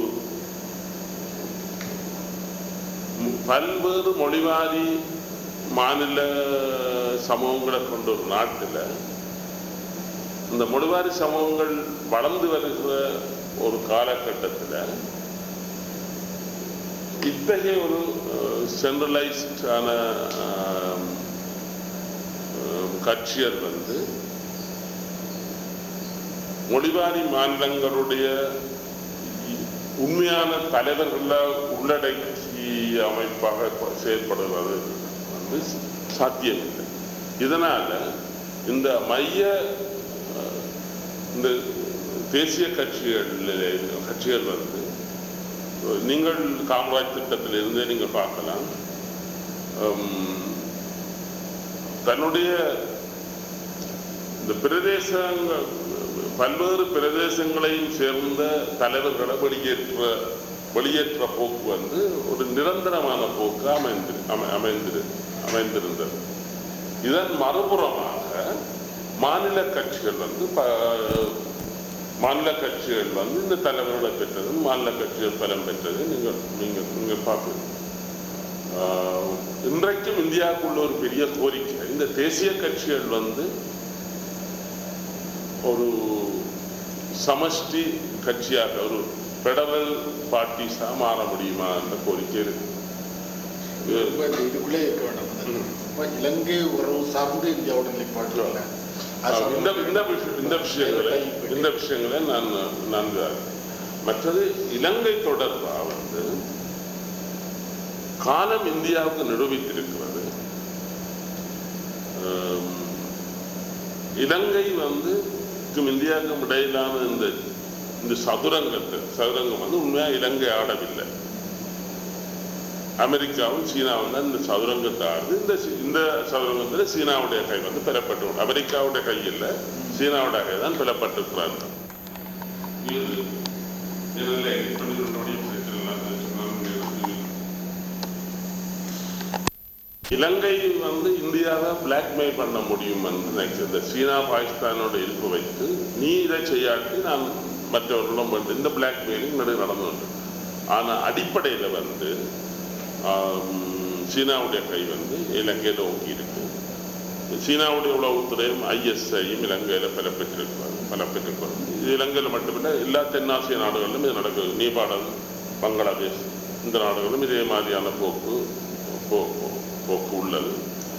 மு- பல்வேறு மொழிவாரி மாநில சமூகங்களை கொண்ட ஒரு நாட்டில் இந்த மொழிவாரி சமூகங்கள் வளர்ந்து வருகிற ஒரு காலகட்டத்தில் இத்தகைய ஒரு சென்ட்ரலைஸ்டான கட்சியர் வந்து மொழிவாரி மாநிலங்களுடைய இ- உண்மையான தலைவர்களை உள்ளடக்கி அமைப்பாக ப- செயல்படுவது வந்து சாத்தியமில்லை இதனால இந்த மைய அஹ், இந்த தேசிய கட்சிகள் கட்சிகள் வந்து நீங்கள் காமராஜ் திட்டத்தில் இருந்தே நீங்கள் பார்க்கலாம் உம், தன்னுடைய இந்த பிரதேசங்கள் பல்வேறு பிரதேசங்களையும் சேர்ந்த தலைவர்களை வெளியேற்ற வெளியேற்ற போக்கு வந்து ஒரு நிரந்தரமான போக்கு அமைந்து அமை அமைந்திரு அமைந்திருந்தது இதன் மறுபுறமாக மாநில கட்சிகள் வந்து ப- மாநில கட்சிகள் வந்து இந்த தலைவர்களை பெற்றது மாநில கட்சிகள் பலம் பெற்றது நீங்கள் நீங்கள் நீங்கள் பார்ப்பீங்க ஆஹ், இன்றைக்கும் இந்தியாவுக்குள்ள ஒரு பெரிய கோரிக்கை இந்த தேசிய கட்சிகள் வந்து ஒரு சமஷ்டி கட்சியாக ஒரு பெடரல் பார்ட்டிஸா மாற முடியுமா என்ற கோரிக்கை இருக்கு இது- இப்ப இந்த இதுக்குள்ளே இருக்க வேண்டாம் இப்ப இலங்கை உறவு சார்ந்து இந்தியாவோட நிலைப்பாடு இல்லை. அது ஆஹ், இந்த இந்த விஷயம் இந்த விஷயங்களை இந்த விஷயங்களை நான் நன்கு மற்றது இலங்கை தொடர்பா வந்து காலம் இந்தியாவுக்கு நிரூபித்திருக்கிறது ஆம், இலங்கை வந்து க்கும் இந்தியாவுக்கும் இடையிலான இந்த இந்த சதுரங்கத்தில் சதுரங்கம் வந்து உண்மையா இலங்கை ஆடவில்லை அமெரிக்காவும் சீனாவும் தான் இந்த சதுரங்கத்தை ஆடுது இந்த சி- இந்த சதுரங்கத்தில் சீனாவுடைய கை வந்து பெறப்பட்டு அமெரிக்காவுடைய கை இல்லை சீனாவுடைய கை தான் பெறப்பட்டிருக்கிறார்கள் இது இதில் பன்னிரெண்டுடைய பிரச்சனை இலங்கை வந்து இந்தியாவை பிளாக்மெயில் பண்ண முடியும் என்று நினைக்கிறது இந்த சீனா பாகிஸ்தானோட இருப்பு வைத்து நீ இதை செய்யாட்டி நான் மற்றவர்களும் வந்து இந்த பிளாக்மெயிலிங் நடு நடந்து வந்து ஆனால் அடிப்படையில் வந்து ஆம், சீனாவுடைய கை வந்து இலங்கையில் ஓங்கி இருக்கு சீனாவுடைய உளவுத்துறையும் ஐஎஸ்ஐயும் இலங்கையில் பல பெற்றிருக்கிறாங்க பல பெற்றிருக்கிறாங்க இது இலங்கையில் மட்டுமில்லை எல்லா தென்னாசிய நாடுகளிலும் இது நடக்குது நேபாளம் பங்களாதேஷ் இந்த நாடுகளிலும் இதே மாதிரியான போக்கு போ- போ- போக்கு உள்ளது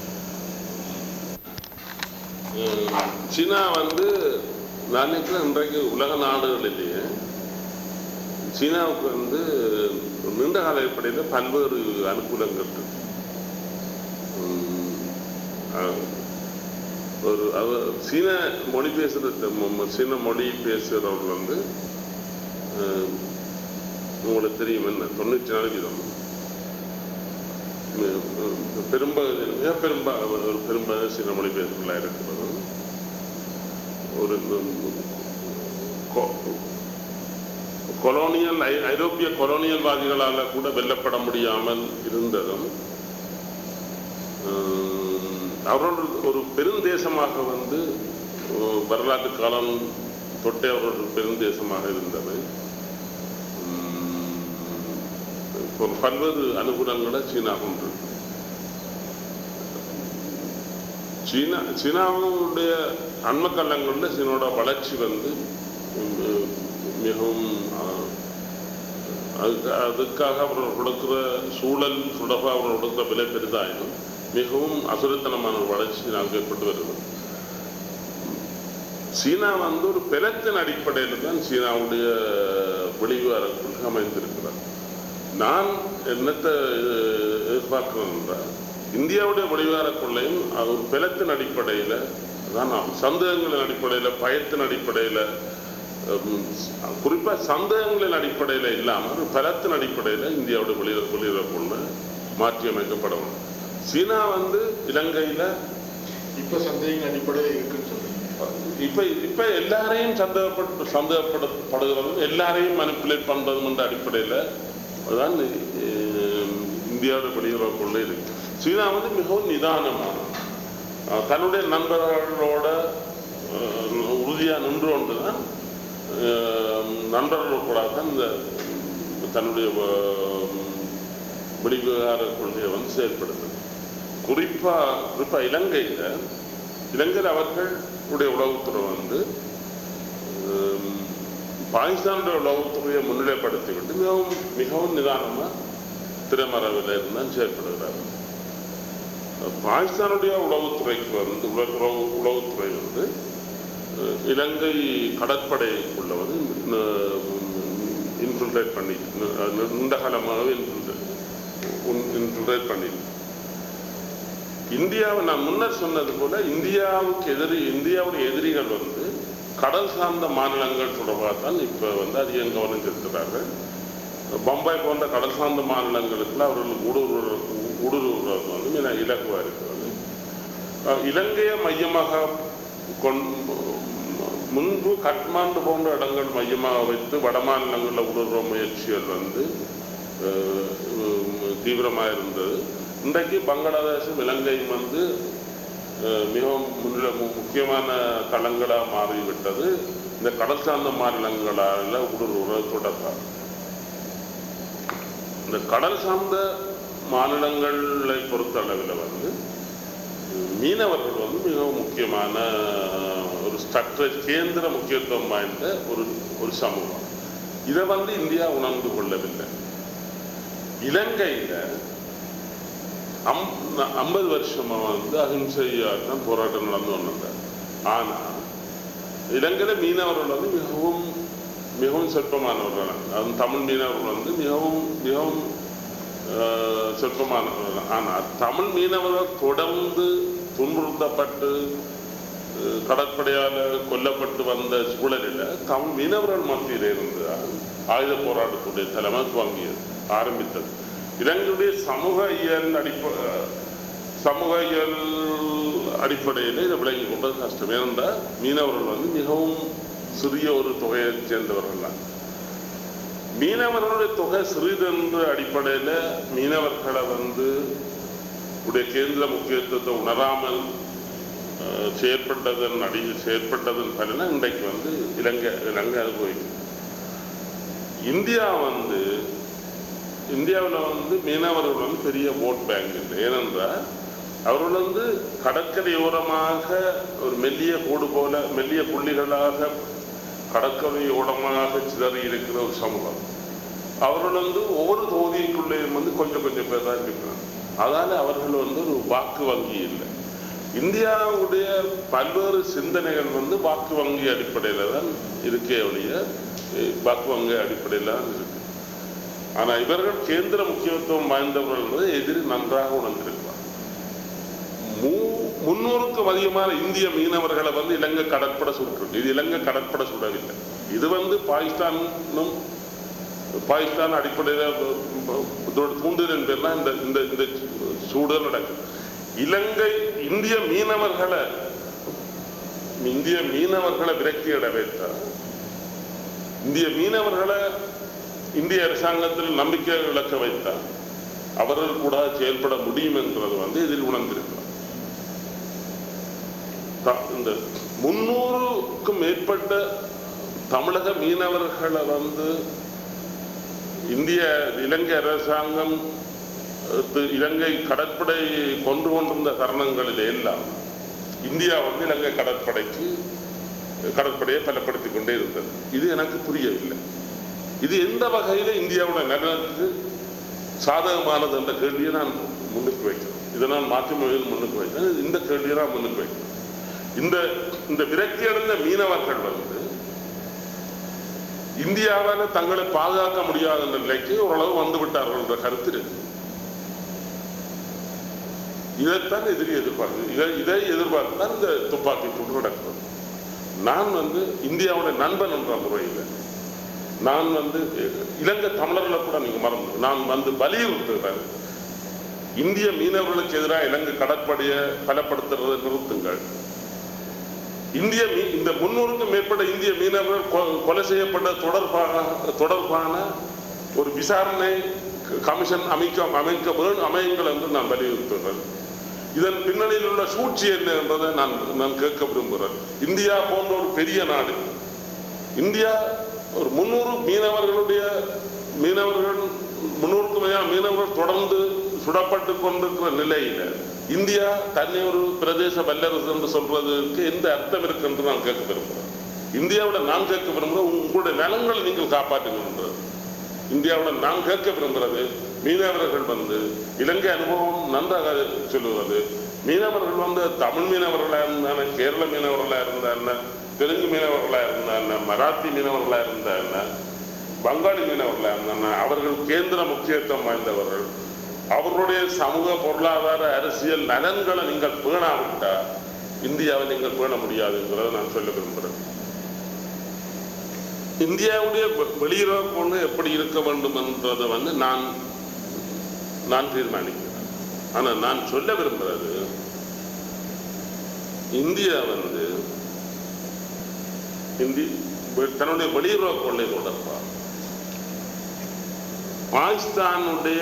உம், சீனா வந்து நான் நினைக்கிறேன் இன்றைக்கு உலக நாடுகளிலேயே சீனாவுக்கு வந்து நீண்ட கால அடிப்படையில் பல்வேறு அனுகூலங்கள் இருக்கு உம், அஹ், ஒரு அவ சீன மொழி பேசுகிற சீன மொழி பேசுகிறவர்கள் வந்து அஹ், உங்களுக்கு தெரியும் என்ன தொண்ணூற்றி நாலு வீதம் பெரும்பகுதி மிக பெரும்பா ஒரு பெரும்பாக சீன மொழி பேசுகிறவர்களாக இருக்கிறது ஒரு கொ- கொலோனியல் ஐ- ஐரோப்பிய கொலோனியல்வாதிகளால் கூட வெல்லப்பட முடியாமல் இருந்ததும் உம், அவர்கள் ஒரு பெருந்தேசமாக வந்து அஹ், வரலாற்று காலம் தொட்டே அவர்கள் ஒரு பெருந்தேசமாக இருந்தவை உம், இப்போ பல்வேறு அனுகூலங்களை சீனா கொண்டு சீனா சீனாவுடைய அண்மக்கல்லங்களில் சீனோட வளர்ச்சி வந்து உம், மிகவும் ஆஹ், அதுக்கு அதுக்காக அவர்கள் கொடுக்கிற சூழல் தொடர்பாக அவர்கள் கொடுக்கிற விலை பெரிதாயினும் மிகவும் அசுரத்தனமான ஒரு வளர்ச்சி நாங்கள் ஏற்பட்டு வருகிறது சீனா வந்து ஒரு பெலத்தின் அடிப்படையில் தான் சீனாவுடைய வெளிவார கொள்கை அமைந்திருக்கிறார் நான் என்னத்தை அஹ், எதிர்பார்க்கிறேன் என்றால் இந்தியாவுடைய வெளிவார கொள்ளையும் அது ஒரு பெலத்தின் அடிப்படையில் தான் ஆகும் சந்தேகங்களின் அடிப்படையில் பயத்தின் அடிப்படையில் குறிப்பாக சந்தேகங்களின் அடிப்படையில் இல்லாமல் ஒரு பலத்தின் அடிப்படையில் இந்தியாவுடைய வெளியில வெளியிற கொள்கை மாற்றி அமைக்கப்படணும் சீனா வந்து இலங்கையில் இப்ப சந்தேகம் அடிப்படையில் இருக்குன்னு சொல்றீங்க இப்ப இப்ப எல்லாரையும் சந்தேகப்பட்டு சந்தேகப்படப்படுகிறதும் எல்லாரையும் மனிப்புலேட் பண்றதும் என்ற அடிப்படையில் அதுதான் அஹ், இந்தியாவோட வெளியுறவு கொள்ளை இருக்கு சீனா வந்து மிகவும் நிதானமான அஹ், தன்னுடைய நண்பர்களோட அஹ், உறுதியா நின்று கொண்டு தான் அஹ், நண்பர்கள் கூட தான் இந்த தன்னுடைய அஹ், வெளிவிவகார கொள்கையை வந்து செயல்படுத்துது குறிப்பா குறிப்பா இலங்கையில இலங்கையில் அவர்களுடைய உளவுத்துறை வந்து ஹம், பாகிஸ்தானுடைய உளவுத்துறையை முன்னிலைப்படுத்திவிட்டு மிகவும் மிகவும் நிதானமா திரைமறைவில் இருந்தால் செயல்படுகிறார்கள் பாகிஸ்தானுடைய உளவுத்துறைக்கு வந்து உள- உளவு உளவுத்துறை வந்து அஹ், இலங்கை கடற்படைக்குள்ள வந்து இன்ஃபில்ட்ரேட் பண்ணி அஹ், நீண்ட காலமாகவே இன்ஃபில்ட்ரேட் பண்ணி இந்தியாவை நான் முன்னர் சொன்னது போல இந்தியாவுக்கு எதிரி இந்தியாவுடைய எதிரிகள் வந்து கடல் சார்ந்த மாநிலங்கள் தொடர்பாக தான் இப்போ வந்து அதிகம் கவனம் செலுத்துகிறார்கள் பம்பாய் போன்ற கடல் சார்ந்த மாநிலங்களுக்குள்ள அவர்கள் ஊடுருவ ஊடுருவுறது வந்து மிக இலகுவாக இருக்கிறது அஹ் இலங்கையை மையமாக கொண் முன்பு கட்மாண்டு போன்ற இடங்கள் மையமாக வைத்து வட மாநிலங்களில் ஊடுருவ முயற்சிகள் வந்து அஹ், உம், தீவிரமாக இருந்தது இன்றைக்கு பங்களாதேஷும் இலங்கையும் வந்து அஹ், மிகவும் முன்னில மு- முக்கியமான களங்களாக மாறிவிட்டது இந்த கடல் சார்ந்த மாநிலங்களால் ஊடுருவ தொடர்பாக இந்த கடல் சார்ந்த மாநிலங்களை பொறுத்த அளவில் வந்து மீனவர்கள் வந்து மிகவும் முக்கியமான ஒரு ஸ்ட்ரக்சர் கேந்திர முக்கியத்துவம் வாய்ந்த ஒரு ஒரு சமூகம் இதை வந்து இந்தியா உணர்ந்து கொள்ளவில்லை இலங்கையில அம் ஐம்பது வருஷமா வந்து அஹிம்சையாக தான் போராட்டம் நடந்து வந்தது ஆனா இலங்கையில மீனவர்கள் வந்து மிகவும் மிகவும் சொற்பமானவர்கள் அது தமிழ் மீனவர்கள் வந்து மிகவும் மிகவும் ஆஹ், சொற்பமானவர்கள் ஆனால் தமிழ் மீனவர்கள் தொடர்ந்து துன்புறுத்தப்பட்டு ஆஹ், கடற்படையால் கொல்லப்பட்டு வந்த சூழலில் தமிழ் மீனவர்கள் மத்தியில் இருந்து ஆயுத போராட்டத்துடைய தலைமை துவங்கியது ஆரம்பித்தது இலங்கையுடைய சமூக இயல் அடிப்ப சமூக இயல் அடிப்படையில் இதை விளங்கி கொண்டது கஷ்டம் ஏனென்றால் மீனவர்கள் வந்து மிகவும் சிறிய ஒரு தொகையைச் சேர்ந்தவர்கள் தான் மீனவர்களுடைய தொகை சிறிது என்ற அடிப்படையில் மீனவர்களை வந்து உடைய கேந்திர முக்கியத்துவத்தை உணராமல் அஹ், செயற்பட்டதன் அடி செயற்பட்டதன் பலனை இன்றைக்கு வந்து இலங்கை இலங்கை அனுபவிக்கும் இந்தியா வந்து இந்தியாவில் வந்து மீனவர்கள் வந்து பெரிய ஓட் பேங்க் இல்லை ஏனென்றால் அவர்கள் வந்து கடற்கரையோரமாக ஒரு மெல்லிய கோடு போல மெல்லிய புள்ளிகளாக கடற்கரையோரமாக சிதறி இருக்கிற ஒரு சமூகம் அவர்கள் வந்து ஒவ்வொரு தொகுதிக்குள்ளேயும் வந்து கொஞ்சம் கொஞ்சம் பேர் தான் இருக்கிறாங்க அதால அவர்கள் வந்து ஒரு வாக்கு வங்கி இல்லை இந்தியாவுடைய பல்வேறு சிந்தனைகள் வந்து வாக்கு வங்கி அடிப்படையில் தான் இருக்கே ஒழிய eh, வாக்கு வங்கி அடிப்படையில் தான் இருக்கு ஆனா இவர்கள் கேந்திர முக்கியத்துவம் வாய்ந்தவர்கள் என்பதை எதிரி நன்றாக உணர்ந்திருக்கிறார் மூ- முன்னூறுக்கும் அதிகமான இந்திய மீனவர்களை வந்து இலங்கை கடற்படை சுட்டு இது இலங்கை கடற்படை சுடவில்லை இது வந்து பாகிஸ்தானும் பாகிஸ்தான் அடிப்படையில் இதோட தூண்டுதலின் பேர்ல இந்த இந்த இந்த சூழல் நடக்குது இலங்கை இந்திய மீனவர்களை இந்திய மீனவர்களை விரக்தி அடைய வைத்தார் இந்திய மீனவர்களை இந்திய அரசாங்கத்தில் நம்பிக்கை இழக்க வைத்தார் அவர்கள் கூட செயல்பட முடியும் என்றது வந்து இதில் உணர்ந்திருக்கிறார் த- இந்த முன்னூறுக்கும் மேற்பட்ட தமிழக மீனவர்களை வந்து இந்திய இலங்கை அரசாங்கம் அஹ், இலங்கை கடற்படை கொண்டு கொண்டிருந்த தருணங்களில் எல்லாம் இந்தியா வந்து இலங்கை கடற்படைக்கு கடற்படையை பலப்படுத்திக் கொண்டே இருந்தது இது எனக்கு புரியவில்லை இது எந்த வகையில இந்தியாவோட நலனுக்கு சாதகமானது என்ற கேள்வியை நான் முன்னுக்கு வைக்கிறேன் இதை நான் மாற்றி மொழியில் முன்னுக்கு வைக்கிறேன் இந்த கேள்வியை நான் முன்னுக்கு வைக்கிறேன் இந்த இந்த விரக்தி அடைந்த மீனவர்கள் வந்து இந்தியாவால தங்களை பாதுகாக்க முடியாத நிலைக்கு ஓரளவு வந்து விட்டார்கள் என்ற கருத்து இருக்கு இதைத்தான் எதிரி எதிர்பார்க்கு இதை இதை எதிர்பார்த்து தான் இந்த துப்பாக்கி சூடு நடக்கிறது நான் வந்து இந்தியாவோட நண்பன் என்ற முறையில் நான் வந்து இலங்கை தமிழர்களை கூட நீங்க மறந்து நான் வந்து வலியுறுத்துகிறேன் இந்திய மீனவர்களுக்கு எதிராக இலங்கை கடற்படையை பலப்படுத்துறதை நிறுத்துங்கள் இந்திய மீ- இந்த முன்னூறுக்கும் மேற்பட்ட இந்திய மீனவர்கள் கொ- கொலை செய்யப்பட்ட தொடர்பான தொடர்பான ஒரு விசாரணை க- கமிஷன் அமைக்க அமைக்க வேண்டும் அமையுங்கள் என்று நான் வலியுறுத்துகிறேன் இதன் பின்னணியில் உள்ள சூழ்ச்சி என்ன என்பதை நான் நான் கேட்க விரும்புகிறேன் இந்தியா போன்ற ஒரு பெரிய நாடு இந்தியா ஒரு முன்னூறு மீனவர்களுடைய மீனவர்கள் முன்னூறுக்கும் மேலான மீனவர்கள் தொடர்ந்து சுடப்பட்டு கொண்டிருக்கிற நிலையில இந்தியா தன்னை ஒரு பிரதேச வல்லரசு என்று சொல்வதற்கு எந்த அர்த்தம் இருக்கு என்று நான் கேட்க விரும்புகிறேன் இந்தியாவோட நான் கேட்க விரும்புகிறேன் உங்களுடைய நலங்களை நீங்கள் காப்பாற்றுகின்றது இந்தியாவுடன் நான் கேட்க விரும்புகிறது மீனவர்கள் வந்து இலங்கை அனுபவம் நன்றாக சொல்லுகிறது மீனவர்கள் வந்து தமிழ் மீனவர்களாக இருந்தான கேரள மீனவர்களாக இருந்தான தெலுங்கு மீனவர்களாக இருந்தான மராத்தி மீனவர்களாக இருந்தான பங்காளி மீனவர்களாக இருந்தான அவர்கள் கேந்திர முக்கியத்துவம் வாய்ந்தவர்கள் அவர்களுடைய சமூக பொருளாதார அரசியல் நலன்களை நீங்கள் பேணாவிட்டால் இந்தியாவை நீங்கள் பேண முடியாதுங்கிறத நான் சொல்ல விரும்புகிறேன் இந்தியாவுடைய வெ- வெளியுறவு கொண்டு எப்படி இருக்க வேண்டும் என்றதை வந்து நான் நான் தீர்மானிக்கிறேன் ஆனா நான் சொல்ல விரும்புறது இந்தியா வந்து இந்தி வெ- தன்னுடைய வெளியுறவு கொள்ளை தொடர்பா பாகிஸ்தானுடைய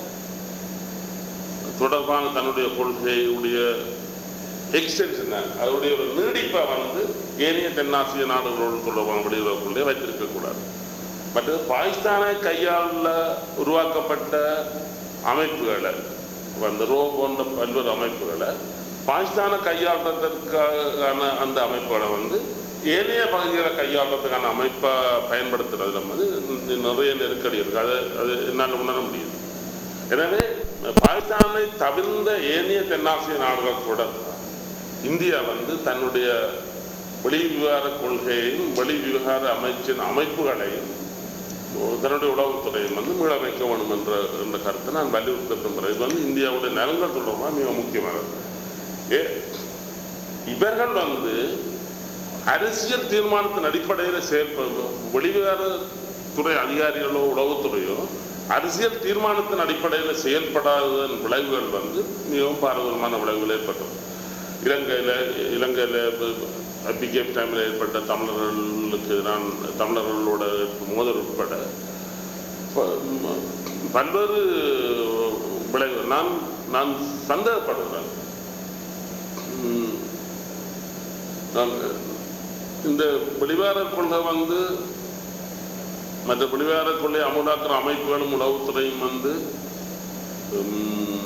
தொடர்பான தன்னுடைய கொள்கையுடைய எக்ஸ்டென்ஷன் அதனுடைய ஒரு நீடிப்பை வந்து ஏனைய தென்னாசிய நாடுகளோடு தொடர்பான வெளியுறவு கொள்கையை வைத்திருக்க கூடாது மற்றது பாகிஸ்தானை கையாள உருவாக்கப்பட்ட அமைப்புகளை வந்து ரோ போன்ற பல்வேறு அமைப்புகளை பாகிஸ்தானை கையாளுறதற்கான அந்த அமைப்புகளை வந்து ஏனைய பகுதிகளை கையாளுறதுக்கான அமைப்பை பயன்படுத்துறதுல வந்து நி- நிறைய நெருக்கடி இருக்கு அது அது என்னால் உணர முடியுது எனவே பாகிஸ்தானை தவிர்ந்த ஏனைய தென்னாசிய நாடுகள் கூட இந்தியா வந்து தன்னுடைய வெளிவிவகார கொள்கையையும் வெளிவிவகார அமைச்சின் அமைப்புகளையும் தன்னுடைய உளவுத்துறையும் வந்து மீளமைக்க வேண்டும் என்ற என்ற கருத்தை நான் வலியுறுத்த விரும்புகிறேன் இது வந்து இந்தியாவுடைய நலன்கள் தொடர்பாக மிக முக்கியமானது ஏ இவர்கள் வந்து அரசியல் தீர்மானத்தின் அடிப்படையில் செயல்படு வெளிவிவகாரத்துறை அதிகாரிகளோ உளவுத்துறையோ அரசியல் தீர்மானத்தின் அடிப்படையில் செயல்படாததன் விளைவுகள் வந்து மிகவும் பாரதூரமான விளைவுகள் ஏற்பட்டது இலங்கையில் இலங்கையில் பிகேப் டைமில் ஏற்பட்ட தமிழர்களுக்கு எதிரான தமிழர்களோட மோதல் உட்பட ப- ம- பல்வேறு விளைவுகள் நான் நான் சந்தேகப்படுகிறேன் உம், நான் இந்த வெளிவார கொள்கை வந்து மற்ற வெளிவார கொள்கை அமுலாக்குற அமைப்புகளும் உளவுத்துறையும் வந்து உம்,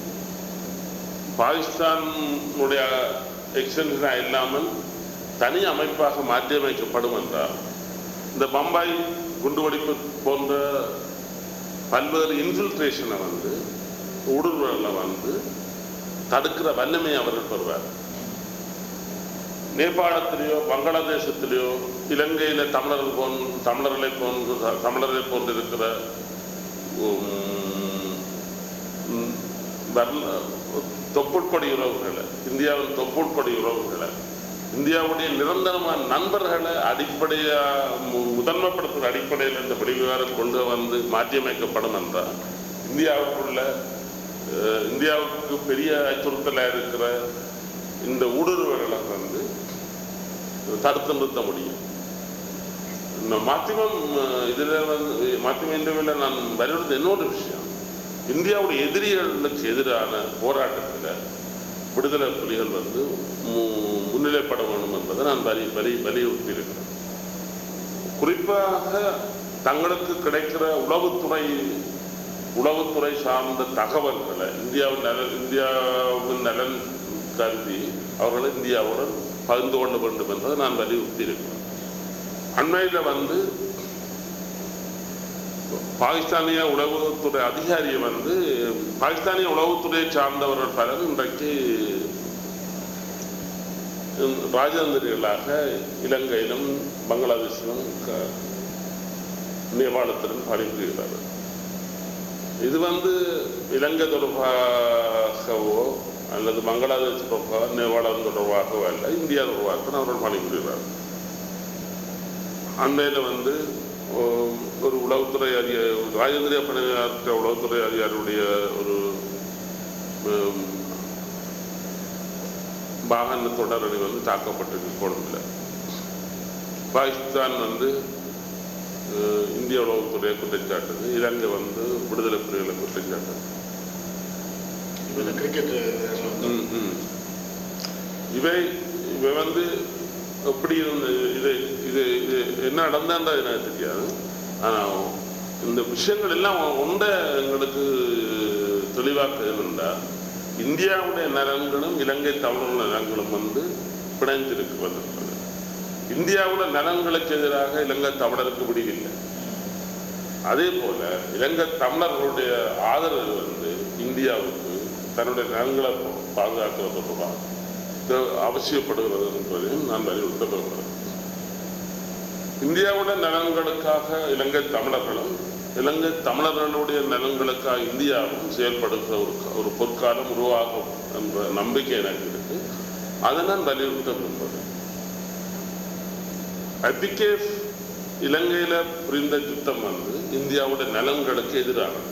பாகிஸ்தானுடைய எக்ஸ்டென்ஷனாக இல்லாமல் தனி அமைப்பாக மாற்றியமைக்கப்படும் என்றால் இந்த பம்பாய் குண்டுவெடிப்பு போன்ற பல்வேறு இன்ஃபில்ட்ரேஷனை வந்து ஊடுருவலை வந்து தடுக்கிற வல்லமை அவர்கள் பெறுவார் நேபாளத்திலேயோ பங்களாதேசத்திலேயோ இலங்கையில தமிழர்கள் போன் தமிழர்களை போன்று தமிழர்களை போன்று இருக்கிற உம், உம், வரல- தொப்புட்கொடி உறவுகளை இந்தியாவின் தொப்புட்கொடி உறவுகளை இந்தியாவுடைய நிரந்தரமான நண்பர்களை அடிப்படையா மு- முதன்மைப்படுத்துகிற அடிப்படையில் இந்த வெளிவிவகார கொண்டு வந்து மாற்றியமைக்கப்படும் என்றால் இந்தியாவுக்குள்ள அஹ், இந்தியாவுக்கு பெரிய அச்சுறுத்தலாக இருக்கிற இந்த ஊடுருவல்களை வந்து தடுத்து நிறுத்த முடியும் இந்த மாத்திமம் இதில் வந்து மாத்திம இன்டர்வியூவில் நான் வலியுறுத்த இன்னொரு விஷயம் இந்தியாவுடைய எதிரிகளுக்கு எதிரான போராட்டத்தில் விடுதலை புலிகள் வந்து மு- முன்னிலைப்பட வேண்டும் என்பதை நான் வலி வலி வலியுறுத்தி இருக்கிறேன் குறிப்பாக தங்களுக்கு கிடைக்கிற உளவுத்துறை உளவுத்துறை சார்ந்த தகவல்களை இந்தியாவின் நலன் இந்தியாவின் நலன் கருதி அவர்களை இந்தியாவுடன் பகிர்ந்து கொள்ள வேண்டும் என்பதை நான் வலியுறுத்தி இருக்கிறேன் அண்மையில் வந்து பாகிஸ்தானிய உளவுத்துறை அதிகாரியை வந்து பாகிஸ்தானிய உளவுத்துறையை சார்ந்தவர்கள் பலர் இன்றைக்கு உம், ராஜதந்திரிகளாக இலங்கையிலும் பங்களாதேஷிலும் க- நேபாளத்திலும் பணிபுரிகிறார்கள் இது வந்து இலங்கை தொடர்பாகவோ அல்லது பங்களாதேஷ் தொடர்பாக நேபாளம் தொடர்பாகவோ அல்ல இந்தியா தொடர்பாக அவர்கள் பணிபுரிகிறார்கள் அண்மையில் வந்து ஓ- ஒரு உளவுத்துறை அதிகாரி ராஜேந்திரிய பணியாற்ற உளவுத்துறை அதிகாரியுடைய ஒரு உம், வாகன தொடரணி வந்து தாக்கப்பட்டிருக்கு கொழும்புல பாகிஸ்தான் வந்து அஹ், இந்திய உளவுத்துறையை குற்றச்சாட்டுது இலங்கை வந்து விடுதலை புலிகளை குற்றச்சாட்டுது இதில் கிரிக்கெட் ம், ம். இவை இவை வந்து எப்படி இருந்த இது இது இது என்ன நடந்தான்றது எனக்கு தெரியாது ஆனால் இந்த விஷயங்கள் எல்லாம் ஒன்றை எங்களுக்கு தெளிவாக்குதுன்னா இந்தியாவுடைய நலன்களும் இலங்கை தமிழர் நலன்களும் வந்து பிணைஞ்சிருக்கு வந்திருக்கிறது இந்தியாவில் நலன்களுக்கு எதிராக இலங்கை தமிழருக்கு விடிவில்லை அதே போல இலங்கை தமிழர்களுடைய ஆதரவு வந்து இந்தியாவுக்கு தன்னுடைய நலன்களை பாதுகாக்கிறது தொடர்பாக தே- அவசியப்படுகிறது என்பதையும் நான் வலியுறுத்த விரும்புகிறேன் இந்தியாவுடைய நலன்களுக்காக இலங்கை தமிழர்களும் இலங்கை தமிழர்களுடைய நலன்களுக்காக இந்தியாவும் செயல்படுகிற ஒரு க- ஒரு பொற்காலம் உருவாகும் என்ற நம்பிக்கை எனக்கு இருக்கு அதை நான் வலியுறுத்த விரும்புகிறேன் அபிகேஃப் இலங்கையில புரிந்த யுத்தம் வந்து இந்தியாவுடைய நலன்களுக்கு எதிரானது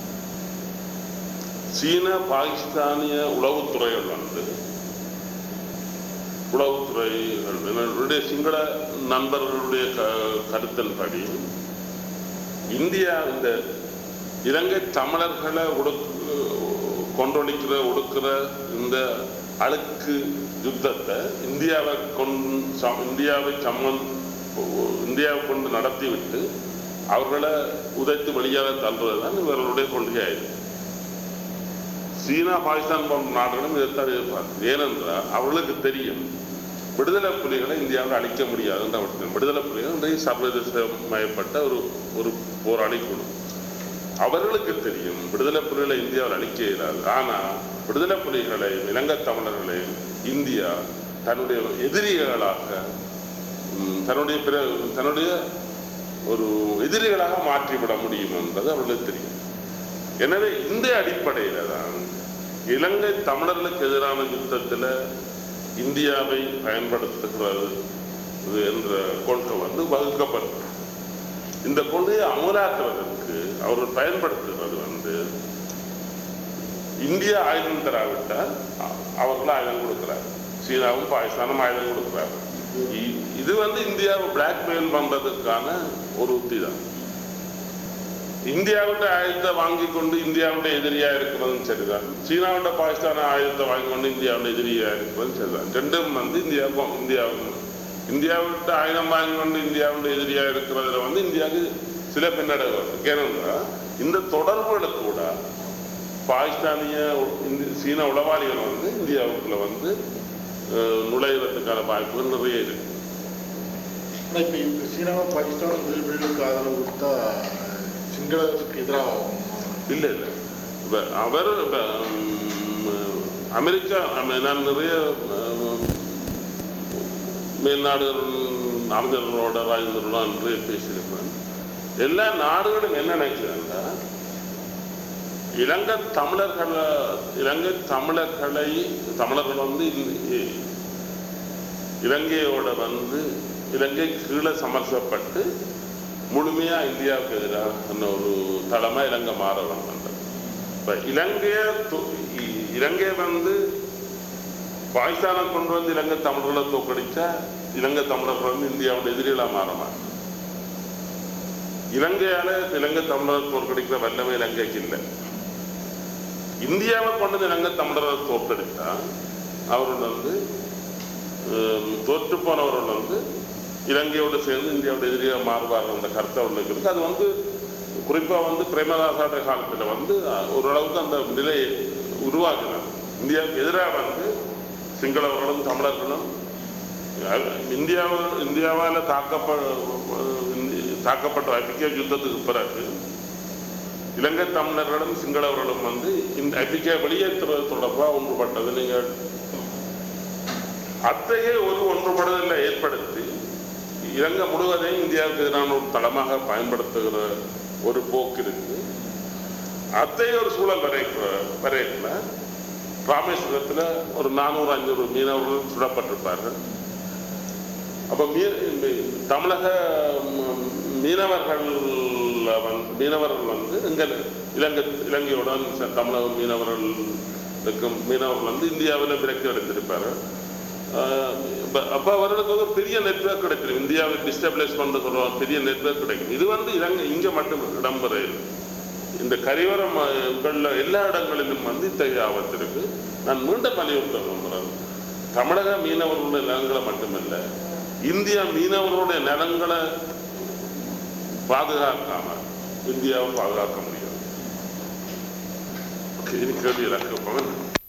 சீன பாகிஸ்தானிய உளவுத்துறைகள் வந்து உளவுத்துறைகள் என்னுடைய சிங்கள நண்பர்களுடைய க கருத்தின்படி இந்தியா இந்த இலங்கை தமிழர்களை ஒடுக்கு கொண்டொழிக்கிற ஒடுக்கிற இந்த அழுக்கு யுத்தத்தை இந்தியாவை கொண் சம் இந்தியாவை சம்மன் இந்தியாவை கொண்டு நடத்திவிட்டு அவர்களை உதைத்து வெளியாக தள்ளுவது தான் இவர்களுடைய கொள்கையாயிருக்கு சீனா பாகிஸ்தான் போன்ற நாடுகளும் இதைத்தான் எதிர்பார்க்கு ஏனென்றால் அவர்களுக்கு தெரியும் விடுதலை புலிகளை இந்தியாவில் அழிக்க முடியாது என்று அவர்கள் விடுதலை புலிகள் இன்றைய சர்வதேசமயப்பட்ட ஒரு ஒரு போராளி குழு அவர்களுக்கு தெரியும் விடுதலை புலிகளை இந்தியாவில் அழிக்க இயலாது ஆனால் விடுதலை புலிகளை இலங்கை தமிழர்களை இந்தியா தன்னுடைய எதிரிகளாக ம், தன்னுடைய பிற தன்னுடைய ஒரு எதிரிகளாக மாற்றிவிட முடியும் என்பது அவர்களுக்கு தெரியும் எனவே இந்த அடிப்படையில தான் இலங்கை தமிழர்களுக்கு எதிரான யுத்தத்தில் இந்தியாவை பயன்படுத்துகிறது இது என்ற கொள்கை வந்து வகுக்கப்பட்டது இந்த கொள்கையை அமலாக்குவதற்கு அவர்கள் பயன்படுத்துகிறது வந்து இந்தியா ஆயுதம் தராவிட்டால் அ- அவர்கள் ஆயுதம் கொடுக்கிறார் சீனாவும் பாகிஸ்தானும் ஆயுதம் கொடுக்கிறார் இ- இது வந்து இந்தியாவை பிளாக்மெயில் பண்றதுக்கான ஒரு உத்தி தான் இந்தியாவுடைய ஆயுதத்தை வாங்கி கொண்டு இந்தியாவுடைய எதிரியா இருக்கிறதும் சரிதான் சீனாவுடைய பாகிஸ்தான ஆயுதத்தை வாங்கி கொண்டு இந்தியாவுடைய எதிரியா இருக்கிறதும் சரிதான் ரெண்டும் வந்து இந்தியாவுக்கும் இந்தியாவும் இந்தியாவிட்ட ஆயுதம் வாங்கி கொண்டு இந்தியாவுடைய எதிரியா இருக்கிறதுல வந்து இந்தியாவுக்கு சில பின்னடைவு இருக்கு ஏனென்றா இந்த தொடர்புகளுக்கு கூட பாகிஸ்தானிய இந்தி- சீன உளவாளிகள் வந்து இந்தியாவுக்குள்ள வந்து அஹ், நுழைவதற்கான வாய்ப்புகள் நிறைய இருக்கு ஆனால் இப்போ இந்த சீனாவை பாகிஸ்தான் விடுதலைக்கு ஆதரவு கொடுத்தா சிங்களத்துக்கு எதிராக இல்லை இல்லை இப்ப அவர் இப்ப, ம், அமெரிக்கா அமெ- நான் நிறைய ம், மேல்நாடுகள் அறிஞர்களோட ராஜேந்திரோட நிறைய பேசியிருப்பேன் எல்லா நாடுகளும் என்ன நினைக்கிறாங்கன்னா இலங்கை தமிழர்களை இலங்கை தமிழர்களை தமிழர்கள் வந்து இ- இலங்கையோட வந்து இலங்கை கீழே சமரசப்பட்டு முழுமையா இந்தியாவுக்கு எதிராக ஒரு தளமா இலங்கை மாற வேண்டும் இப்ப இலங்கைய து- இ- இலங்கை வந்து பாகிஸ்தானை கொண்டு வந்து இலங்கை தமிழர்களை தோக்கடிச்சா இலங்கை தமிழர்கள் வந்து இந்தியாவோட எதிரிகளா மாறமாட்டாங்க இலங்கையால இலங்கை தமிழர் தோற்கடிக்கிற வல்லமை இலங்கைக்கு இல்லை இந்தியாவை கொண்டு வந்து இலங்கை தமிழரை தோற்கடித்தா அவர்கள் வந்து ஹம், தோற்று போனவர்கள் வந்து இலங்கையோடு சேர்ந்து இந்தியாவோட எதிரியாக மாறுவார்கள் அந்த கருத்தை அவர்களுக்கு இருக்கு அது வந்து குறிப்பா வந்து பிரேமதாசாவுடைய காலத்துல வந்து அஹ், ஓரளவுக்கு அந்த நிலை உருவாக்கினார் இந்தியாவுக்கு எதிராக வந்து சிங்களவர்களும் தமிழர்களும் அஹ், இந்தியாவில் இந்தியாவால் தாக்கப்ப இந்தி- தாக்கப்பட்ட ஐக்கிய யுத்தத்துக்கு பிறகு இலங்கை தமிழர்களும் சிங்களவர்களும் வந்து இந்த ஐபிகே வெளியேற்றுவது தொடர்பாக ஒன்றுபட்டது நீங்கள் அத்தகைய ஒரு ஒன்றுபடுதலை ஏற்படுத்தி இலங்கை முழுவதையும் இந்தியாவுக்கு எதிரான ஒரு தளமாக பயன்படுத்துகிற ஒரு போக்கு இருக்கு அத்தகைய ஒரு சூழல் வரைக்கிற வரைக்கல ராமேஸ்வரத்தில் ஒரு நானூறு ஐநூறு மீனவர்கள் சுடப்பட்டிருப்பார்கள் அப்போ மீ மீ- தமிழக ம், மீனவர்கள் வந்து மீனவர்கள் வந்து எங்கள் இலங்கை இலங்கையுடன் ச- தமிழக மீனவர்களுக்கும் மீனவர்கள் வந்து இந்தியாவில் விரக்தி அடைந்திருப்பார்கள் ஆஹ் இப்ப- அப்ப அவர்களுக்கு ஒரு பெரிய நெட்வொர்க் கிடைக்கும் இந்தியாவை டிஸ்டபிளைஸ் பண்ண சொல்லுவாங்க பெரிய நெட்வொர்க் கிடைக்கும் இது வந்து இலங்கை இங்க மட்டும் இடம்பெறையில் இந்த கரிவரம் உள்ள எல்லா இடங்களிலும் வந்து இத்தகைய ஆபத்து இருக்கு நான் மீண்டும் வலியுறுத்த விரும்புகிறேன் தமிழக மீனவர்களுடைய நிலங்களை மட்டுமல்ல இந்தியா மீனவர்களுடைய நிலங்களை பாதுகாக்காம இந்தியாவை பாதுகாக்க முடியாது ஓகே, இனி கேள்வி எனக்கு பவன்